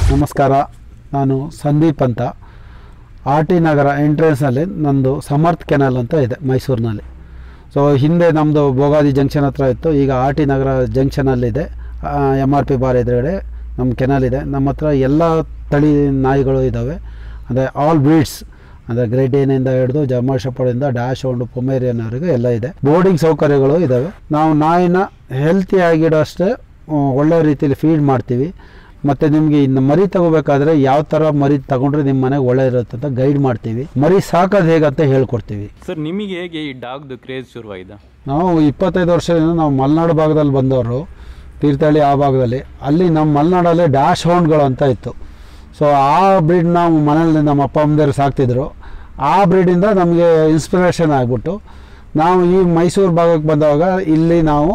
ನಮಸ್ಕಾರ ನಾನು ಸಂದೀಪ್ ಅಂತ ಆರ್ ಟಿ ನಗರ ಎಂಟ್ರೆನ್ಸ್ನಲ್ಲಿ ನಂದು ಸಮರ್ಥ್ ಕೆನಲ್ ಅಂತ ಇದೆ ಮೈಸೂರಿನಲ್ಲಿ ಸೊ ಹಿಂದೆ ನಮ್ಮದು ಭೋಗಾದಿ ಜಂಕ್ಷನ್ ಹತ್ರ ಇತ್ತು ಈಗ ಆರ್ ಟಿ ನಗರ ಜಂಕ್ಷನಲ್ಲಿದೆ ಎಮ್ ಆರ್ ಪಿ ಬಾರ್ ಎದುರುಗಡೆ ನಮ್ಮ ಕೆನಲ್ ಇದೆ ನಮ್ಮ ಹತ್ರ ಎಲ್ಲ ತಳಿ ನಾಯಿಗಳು ಇದ್ದಾವೆ ಅಂದರೆ ಆಲ್ ಬ್ರೀಡ್ಸ್ ಅಂದರೆ ಗ್ರೇಟ್ ಏನಿಂದ ಹಿಡಿದು ಜರ್ಮನ್ ಶೆಪರ್ಡಿಂದ ಡ್ಯಾಶ್ ಹೊಂಡು ಪೊಮೇರಿಯನ್ವರೆಗೂ ಎಲ್ಲ ಇದೆ ಬೋರ್ಡಿಂಗ್ ಸೌಕರ್ಯಗಳು ಇದ್ದಾವೆ ನಾವು ನಾಯಿನ ಹೆಲ್ತಿಯಾಗಿಡೋ ಅಷ್ಟೇ ಆ, ಒಳ್ಳೆ ರೀತಿಯಲ್ಲಿ ಫೀಡ್ ಮಾಡ್ತೀವಿ ಮತ್ತು ನಿಮಗೆ ಇನ್ನು ಮರಿ ತಗೋಬೇಕಾದ್ರೆ ಯಾವ ಥರ ಮರಿ ತಗೊಂಡ್ರೆ ನಿಮ್ಮ ಮನೆಗೆ ಒಳ್ಳೆ ಇರುತ್ತೆ ಅಂತ ಗೈಡ್ ಮಾಡ್ತೀವಿ ಮರಿ ಸಾಕೋದು ಹೇಗಂತ ಹೇಳ್ಕೊಡ್ತೀವಿ ಸರ್ ನಿಮಗೆ ಹೇಗೆ ಈ ಡಾಗ್ದು ಕ್ರೇಜ್ ಶುರುವಾಗಿದೆ ನಾವು ಇಪ್ಪತ್ತೈದು ವರ್ಷದಿಂದ ನಾವು ಮಲೆನಾಡು ಭಾಗದಲ್ಲಿ ಬಂದವರು ತೀರ್ಥಹಳ್ಳಿ ಆ ಭಾಗದಲ್ಲಿ ಅಲ್ಲಿ ನಮ್ಮ ಮಲೆನಾಡಲ್ಲಿ ಡ್ಯಾಶ್ ಹೌಂಡ್ಗಳು ಅಂತ ಇತ್ತು ಸೊ ಆ ಬ್ರೀಡ್ ನಾವು ಮನೇಲಿ ನಮ್ಮ ಅಪ್ಪ ಅಮ್ಮದೇರು ಸಾಕ್ತಿದ್ರು ಆ ಬ್ರೀಡಿಂದ ನಮಗೆ ಇನ್ಸ್ಪಿರೇಷನ್ ಆಗಿಬಿಟ್ಟು ನಾವು ಈ ಮೈಸೂರು ಭಾಗಕ್ಕೆ ಬಂದಾಗ ಇಲ್ಲಿ ನಾವು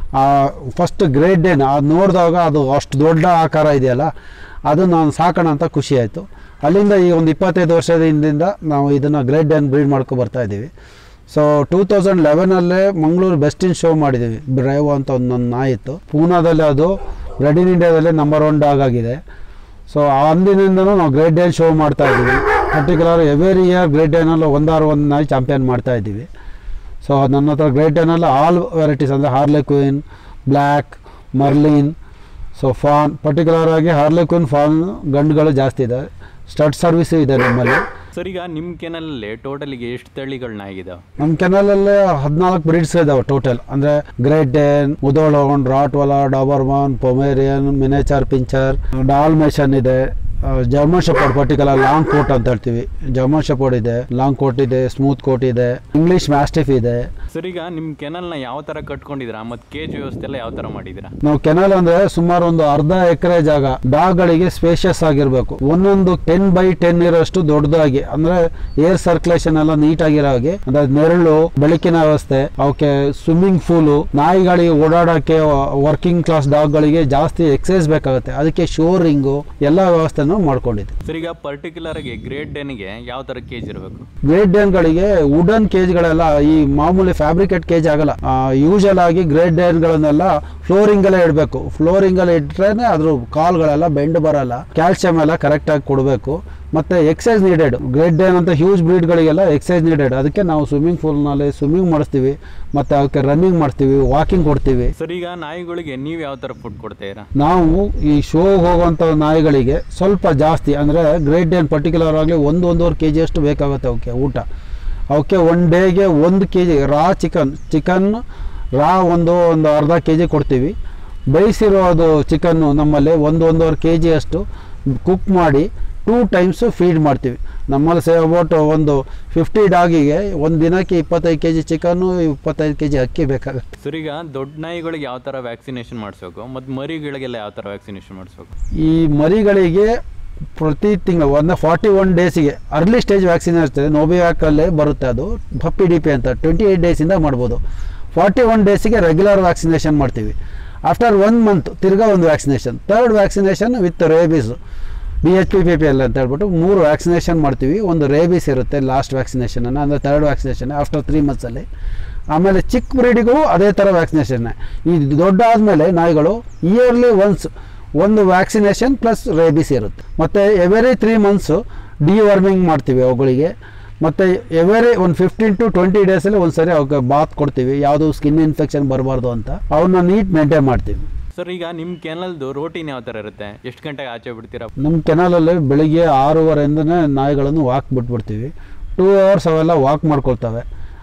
ಫಸ್ಟ್ ಗ್ರೇಟ್ ಡೇನ ಅದು ನೋಡಿದಾಗ ಅದು ಅಷ್ಟು ದೊಡ್ಡ ಆಕಾರ ಇದೆಯಲ್ಲ ಅದು ನಾನು ಸಾಕೋಣ ಅಂತ ಖುಷಿ ಆಯಿತು ಅಲ್ಲಿಂದ ಈ ಒಂದು ಇಪ್ಪತ್ತೈದು ವರ್ಷದ ಹಿಂದಿಂದ ನಾವು ಇದನ್ನು ಗ್ರೇಟ್ ಡೇನ್ ಬ್ರೀಡ್ ಮಾಡ್ಕೊ ಬರ್ತಾ ಇದ್ದೀವಿ ಸೊ ಟೂ ತೌಸಂಡ್ ಲೆವೆನಲ್ಲೇ ಮಂಗಳೂರು ಬೆಸ್ಟ್ ಇನ್ ಶೋ ಮಾಡಿದ್ದೀವಿ ಬ್ರೇವ್ ಅಂತ ಒಂದು ನನ್ನ ನಾಯಿ ಇತ್ತು ಪೂನಾದಲ್ಲಿ ಅದು ಬ್ರೆಡ್ ಇನ್ ಇಂಡಿಯಾದಲ್ಲೇ ನಂಬರ್ ಒನ್ ಡಾಗ್ ಆಗಿದೆ ಸೊ ಅಂದಿನಿಂದನೂ ನಾವು ಗ್ರೇಟ್ ಡೇನ್ ಶೋ ಮಾಡ್ತಾ ಇದ್ದೀವಿ ಪರ್ಟಿಕ್ಯುಲರ್ ಎವ್ರಿ ಇಯರ್ ಗ್ರೇಟ್ ಡೇನಲ್ಲಿ ಒಂದಾರು ಒಂದು ನಾಯಿ ಚಾಂಪಿಯನ್ ಮಾಡ್ತಾ ಇದ್ದೀವಿ ಸೊ ನನ್ನ ಹತ್ರ ಗ್ರೇಟ್ ಡೇನಲ್ಲಿ ಆಲ್ ವೆರೈಟೀಸ್ ಅಂದರೆ harlequin black merlin so fawn particular ಆಗಿ ಹಾರ್ಲೆ ಕ್ವೀನ್ ಫಾನ್ ಗಂಡುಗಳು ಜಾಸ್ತಿ ಇದೆ ಸ್ಟಡ್ ಸರ್ವಿಸು ಇದೆ ನಮ್ಮಲ್ಲಿ ಸರ್ ಈಗ ನಿಮ್ಮ ಕೆನಲಲ್ಲಿ ಟೋಟಲಿಗೆ ಎಷ್ಟು ತಳಿಗಳನ್ನ ಆಗಿದಾವೆ ನಮ್ಮ ಕೆನಲಲ್ಲೇ ಹದಿನಾಲ್ಕು ಬ್ರೀಡ್ಸ್ ಇದಾವೆ ಟೋಟಲ್ ಅಂದರೆ ಗ್ರೇಟ್ ಡೇನ್ ಮುದೋಳೋನ್ rottweiler doberman pomeranian miniature pinscher dalmatian ಇದೆ German shepherd particular long coat ಅಂತ ಹೇಳ್ತೀವಿ ಜರ್ಮನ್ ಶೆಪರ್ಡ್ ಇದೆ ಲಾಂಗ್ ಕೋಟ್ ಇದೆ ಸ್ಮೂತ್ ಕೋಟ್ ಇದೆ ಇಂಗ್ಲಿಷ್ ಮ್ಯಾಸ್ಟಿಫ್ ಇದೆ ಸರ್ ಈಗ ನಿಮ್ಮ ಕೆನಲ್ನ ಯಾವ ಥರ ಕಟ್ಕೊಂಡಿದ್ದೀರಾ ಮತ್ತು ಕೇಜ್ ವ್ಯವಸ್ಥೆ ಎಲ್ಲ ಯಾವ ಥರ ಮಾಡಿದ್ದೀರಾ ನಾವು ಕೆನಲ್ ಅಂದ್ರೆ ಸುಮಾರು ಒಂದು ಅರ್ಧ ಎಕರೆ ಜಾಗ ಡಾಗ್ಗಳಿಗೆ ಸ್ಪೇಷಿಯಸ್ ಆಗಿರಬೇಕು ಒಂದೊಂದು ಟೆನ್ ಬೈ ಟೆನ್ ಇರೋಷ್ಟು ದೊಡ್ಡದಾಗಿ ಅಂದ್ರೆ ಏರ್ ಸರ್ಕ್ಯುಲೇಷನ್ ಎಲ್ಲ ನೀಟ್ ಆಗಿರೋ ಹಾಗೆ ಅಂದ್ರೆ ನೆರಳು ಬೆಳಕಿನ ವ್ಯವಸ್ಥೆ ಅವಕ್ಕೆ ಸ್ವಿಮ್ಮಿಂಗ್ ಪೂಲು ನಾಯಿಗಳಿಗೆ ಓಡಾಡಕ್ಕೆ ವರ್ಕಿಂಗ್ ಕ್ಲಾಸ್ ಡಾಗ್ಗಳಿಗೆ ಜಾಸ್ತಿ ಎಕ್ಸಸೈಸ್ ಬೇಕಾಗುತ್ತೆ ಅದಕ್ಕೆ ಶೋರಿಂಗು ಎಲ್ಲ ವ್ಯವಸ್ಥೆನೂ ಮಾಡ್ಕೊಂಡಿದ್ದೆ ಸರ್ ಈಗ ಪರ್ಟಿಕ್ಯುಲರ್ ಆಗಿ ಗ್ರೇಟ್ ಡೇನಿಗೆ ಯಾವ ಥರ ಕೇಜ್ ಇರಬೇಕು ಗ್ರೇಟ್ ಡೇನ್ಗಳಿಗೆ ವುಡನ್ ಕೇಜ್ಗಳೆಲ್ಲ ಈ ಮಾಮೂಲಿ ಫ್ಯಾಬ್ರಿಕೇಟ್ ಕೇಜ್ ಆಗಲ್ಲ ಯೂಶಲ್ ಆಗಿ ಗ್ರೇಟ್ ಡೇನ್ಗಳನ್ನೆಲ್ಲ ಫ್ಲೋರಿಂಗ್ ಎಲ್ಲ ಇಡಬೇಕು ಫ್ಲೋರಿಂಗ್ ಎಲ್ಲ ಇಟ್ರೇನೆ ಅದ್ರ ಕಾಲ್ಗಳೆಲ್ಲ ಬೆಂಡ್ ಬರಲ್ಲ ಕ್ಯಾಲ್ಸಿಯಂ ಎಲ್ಲ ಕರೆಕ್ಟ್ ಆಗಿ ಕೊಡಬೇಕು ಮತ್ತೆ ಎಕ್ಸೈಸ್ ನೀಡೆಡ್ ಗ್ರೇಟ್ ಡೇನ್ ಅಂತ ಹ್ಯೂಜ್ ಬ್ರೀಡ್ಗಳಿಗೆಲ್ಲ ಎಕ್ಸೈಸ್ ನೀಡೆಡ್ ಅದಕ್ಕೆ ನಾವು ಸ್ವಿಮ್ಮಿಂಗ್ ಪೂಲ್ನಲ್ಲಿ ಸ್ವಿಮ್ಮಿಂಗ್ ಮಾಡಿಸ್ತೀವಿ ಮತ್ತೆ ಅವಕ್ಕೆ ರನ್ನಿಂಗ್ ಮಾಡ್ತೀವಿ ವಾಕಿಂಗ್ ಕೊಡ್ತೀವಿ ಸರ್ ಈಗ ನಾಯಿಗಳಿಗೆ ನೀವು ಯಾವ ಥರ ಫುಡ್ ಕೊಡ್ತೀರಾ ನಾವು ಈ ಶೋಗೆ ಹೋಗುವಂಥ ನಾಯಿಗಳಿಗೆ ಸ್ವಲ್ಪ ಜಾಸ್ತಿ ಅಂದರೆ ಗ್ರೇಟ್ ಡೇನ್ ಪರ್ಟಿಕ್ಯುಲರ್ ಆಗಲಿ ಒಂದು ಒಂದೂವರೆ ಕೆ ಜಿಯಷ್ಟು ಬೇಕಾಗುತ್ತೆ ಅವಕ್ಕೆ ಊಟ ಅವಕ್ಕೆ ಒನ್ ಡೇಗೆ ಒಂದು K G raw chicken chicken raw ಒಂದು ಒಂದು ಅರ್ಧ ಕೆ ಜಿ ಕೊಡ್ತೀವಿ ಬೇಯಿಸಿರೋದು ಚಿಕನ್ನು ನಮ್ಮಲ್ಲಿ ಒಂದು ಒಂದೂವರೆ ಕೆ ಜಿಯಷ್ಟು ಕುಕ್ ಮಾಡಿ ಟೂ ಟೈಮ್ಸು ಫೀಡ್ ಮಾಡ್ತೀವಿ ನಮ್ಮಲ್ಲಿ ಸೇ ಅಬೌಟ್ ಒಂದು ಫಿಫ್ಟಿ ಡಾಗಿಗೆ ಒಂದು ದಿನಕ್ಕೆ ಇಪ್ಪತ್ತೈದು ಕೆ ಜಿ ಚಿಕನ್ನು ಇಪ್ಪತ್ತೈದು ಕೆ ಜಿ ಅಕ್ಕಿ ಬೇಕಾಗುತ್ತೆ ಸರ್ ಈಗ ದೊಡ್ಡ ನಾಯಿಗಳಿಗೆ ಯಾವ ಥರ ವ್ಯಾಕ್ಸಿನೇಷನ್ ಮಾಡಿಸ್ಬೇಕು ಮತ್ತು ಮರಿಗಳಿಗೆಲ್ಲ ಯಾವ ಥರ ವ್ಯಾಕ್ಸಿನೇಷನ್ ಮಾಡಿಸ್ಬೇಕು ಈ ಮರಿಗಳಿಗೆ ಪ್ರತಿ ತಿಂಗಳು ಒಂದು ಫಾರ್ಟಿ ಒನ್ ಡೇಸಿಗೆ ಅರ್ಲಿ ಸ್ಟೇಜ್ ವ್ಯಾಕ್ಸಿನ್ ಇರ್ತದೆ ನೋಬಿವ್ಯಾಕಲ್ಲೇ ಬರುತ್ತೆ ಅದು ಪಪ್ಪಿ ಡಿ ಪಿ ಅಂತ ಟ್ವೆಂಟಿ ಏಯ್ಟ್ ಡೇಸಿಂದ ಮಾಡ್ಬೋದು ಫಾರ್ಟಿ ಒನ್ ಡೇಸಿಗೆ ರೆಗ್ಯುಲರ್ ವ್ಯಾಕ್ಸಿನೇಷನ್ ಮಾಡ್ತೀವಿ ಆಫ್ಟರ್ ಒನ್ ಮಂತ್ ತಿರ್ಗಾ ಒಂದು vaccination third vaccination with rabies B H P P P L ಅಂತ ಹೇಳ್ಬಿಟ್ಟು ಮೂರು ವ್ಯಾಕ್ಸಿನೇಷನ್ ಮಾಡ್ತೀವಿ ಒಂದು ರೇಬೀಸ್ ಇರುತ್ತೆ ಲಾಸ್ಟ್ ವ್ಯಾಕ್ಸಿನೇಷನನ್ನು ಅಂದರೆ ಥರ್ಡ್ ವ್ಯಾಕ್ಸಿನೇಷನ್ ಆಫ್ಟರ್ ತ್ರೀ ಮಂತ್ಸಲ್ಲಿ ಆಮೇಲೆ ಚಿಕ್ಕ ಬ್ರೀಡಿಗೂ ಅದೇ ಥರ ವ್ಯಾಕ್ಸಿನೇಷನ್ನೇ ಈ ದೊಡ್ಡ ಆದಮೇಲೆ ನಾಯಿಗಳು ಇಯರ್ಲಿ ಒನ್ಸ್ ಒಂದು ವ್ಯಾಕ್ಸಿನೇಷನ್ ಪ್ಲಸ್ ರೇಬಿಸ್ ಇರುತ್ತೆ ಮತ್ತು ಎವರಿ ತ್ರೀ ಮಂತ್ಸು ಡಿವರ್ಮಿಂಗ್ ಮಾಡ್ತೀವಿ ಅವುಗಳಿಗೆ ಮತ್ತು ಎವರಿ ಒಂದು ಫಿಫ್ಟೀನ್ ಟು ಟ್ವೆಂಟಿ ಡೇಸಲ್ಲಿ ಒಂದು ಸರಿ ಅವಕ್ಕೆ ಬಾತ್ ಕೊಡ್ತೀವಿ ಯಾವುದು ಸ್ಕಿನ್ ಇನ್ಫೆಕ್ಷನ್ ಬರಬಾರ್ದು ಅಂತ ಅವನ್ನ ನೀಟ್ ಮೇಂಟೈನ್ ಮಾಡ್ತೀವಿ ಸರ್ ಈಗ ನಿಮ್ಮ ಕೆನಲ್ದು ರೋಟೀನ್ ಯಾವ ಥರ ಇರುತ್ತೆ ಎಷ್ಟು ಗಂಟೆಗೆ ಆಚೆ ಬಿಡ್ತೀರಾ ನಮ್ಮ ಕೆನಾಲಲ್ಲಿ ಬೆಳಿಗ್ಗೆ ಆರೂವರೆಯಿಂದನೇ ನಾಯಿಗಳನ್ನು ವಾಕ್ ಬಿಟ್ಬಿಡ್ತೀವಿ ಟೂ ಅವರ್ಸ್ ಅವೆಲ್ಲ ವಾಕ್ ಮಾಡ್ಕೊಳ್ತವೆ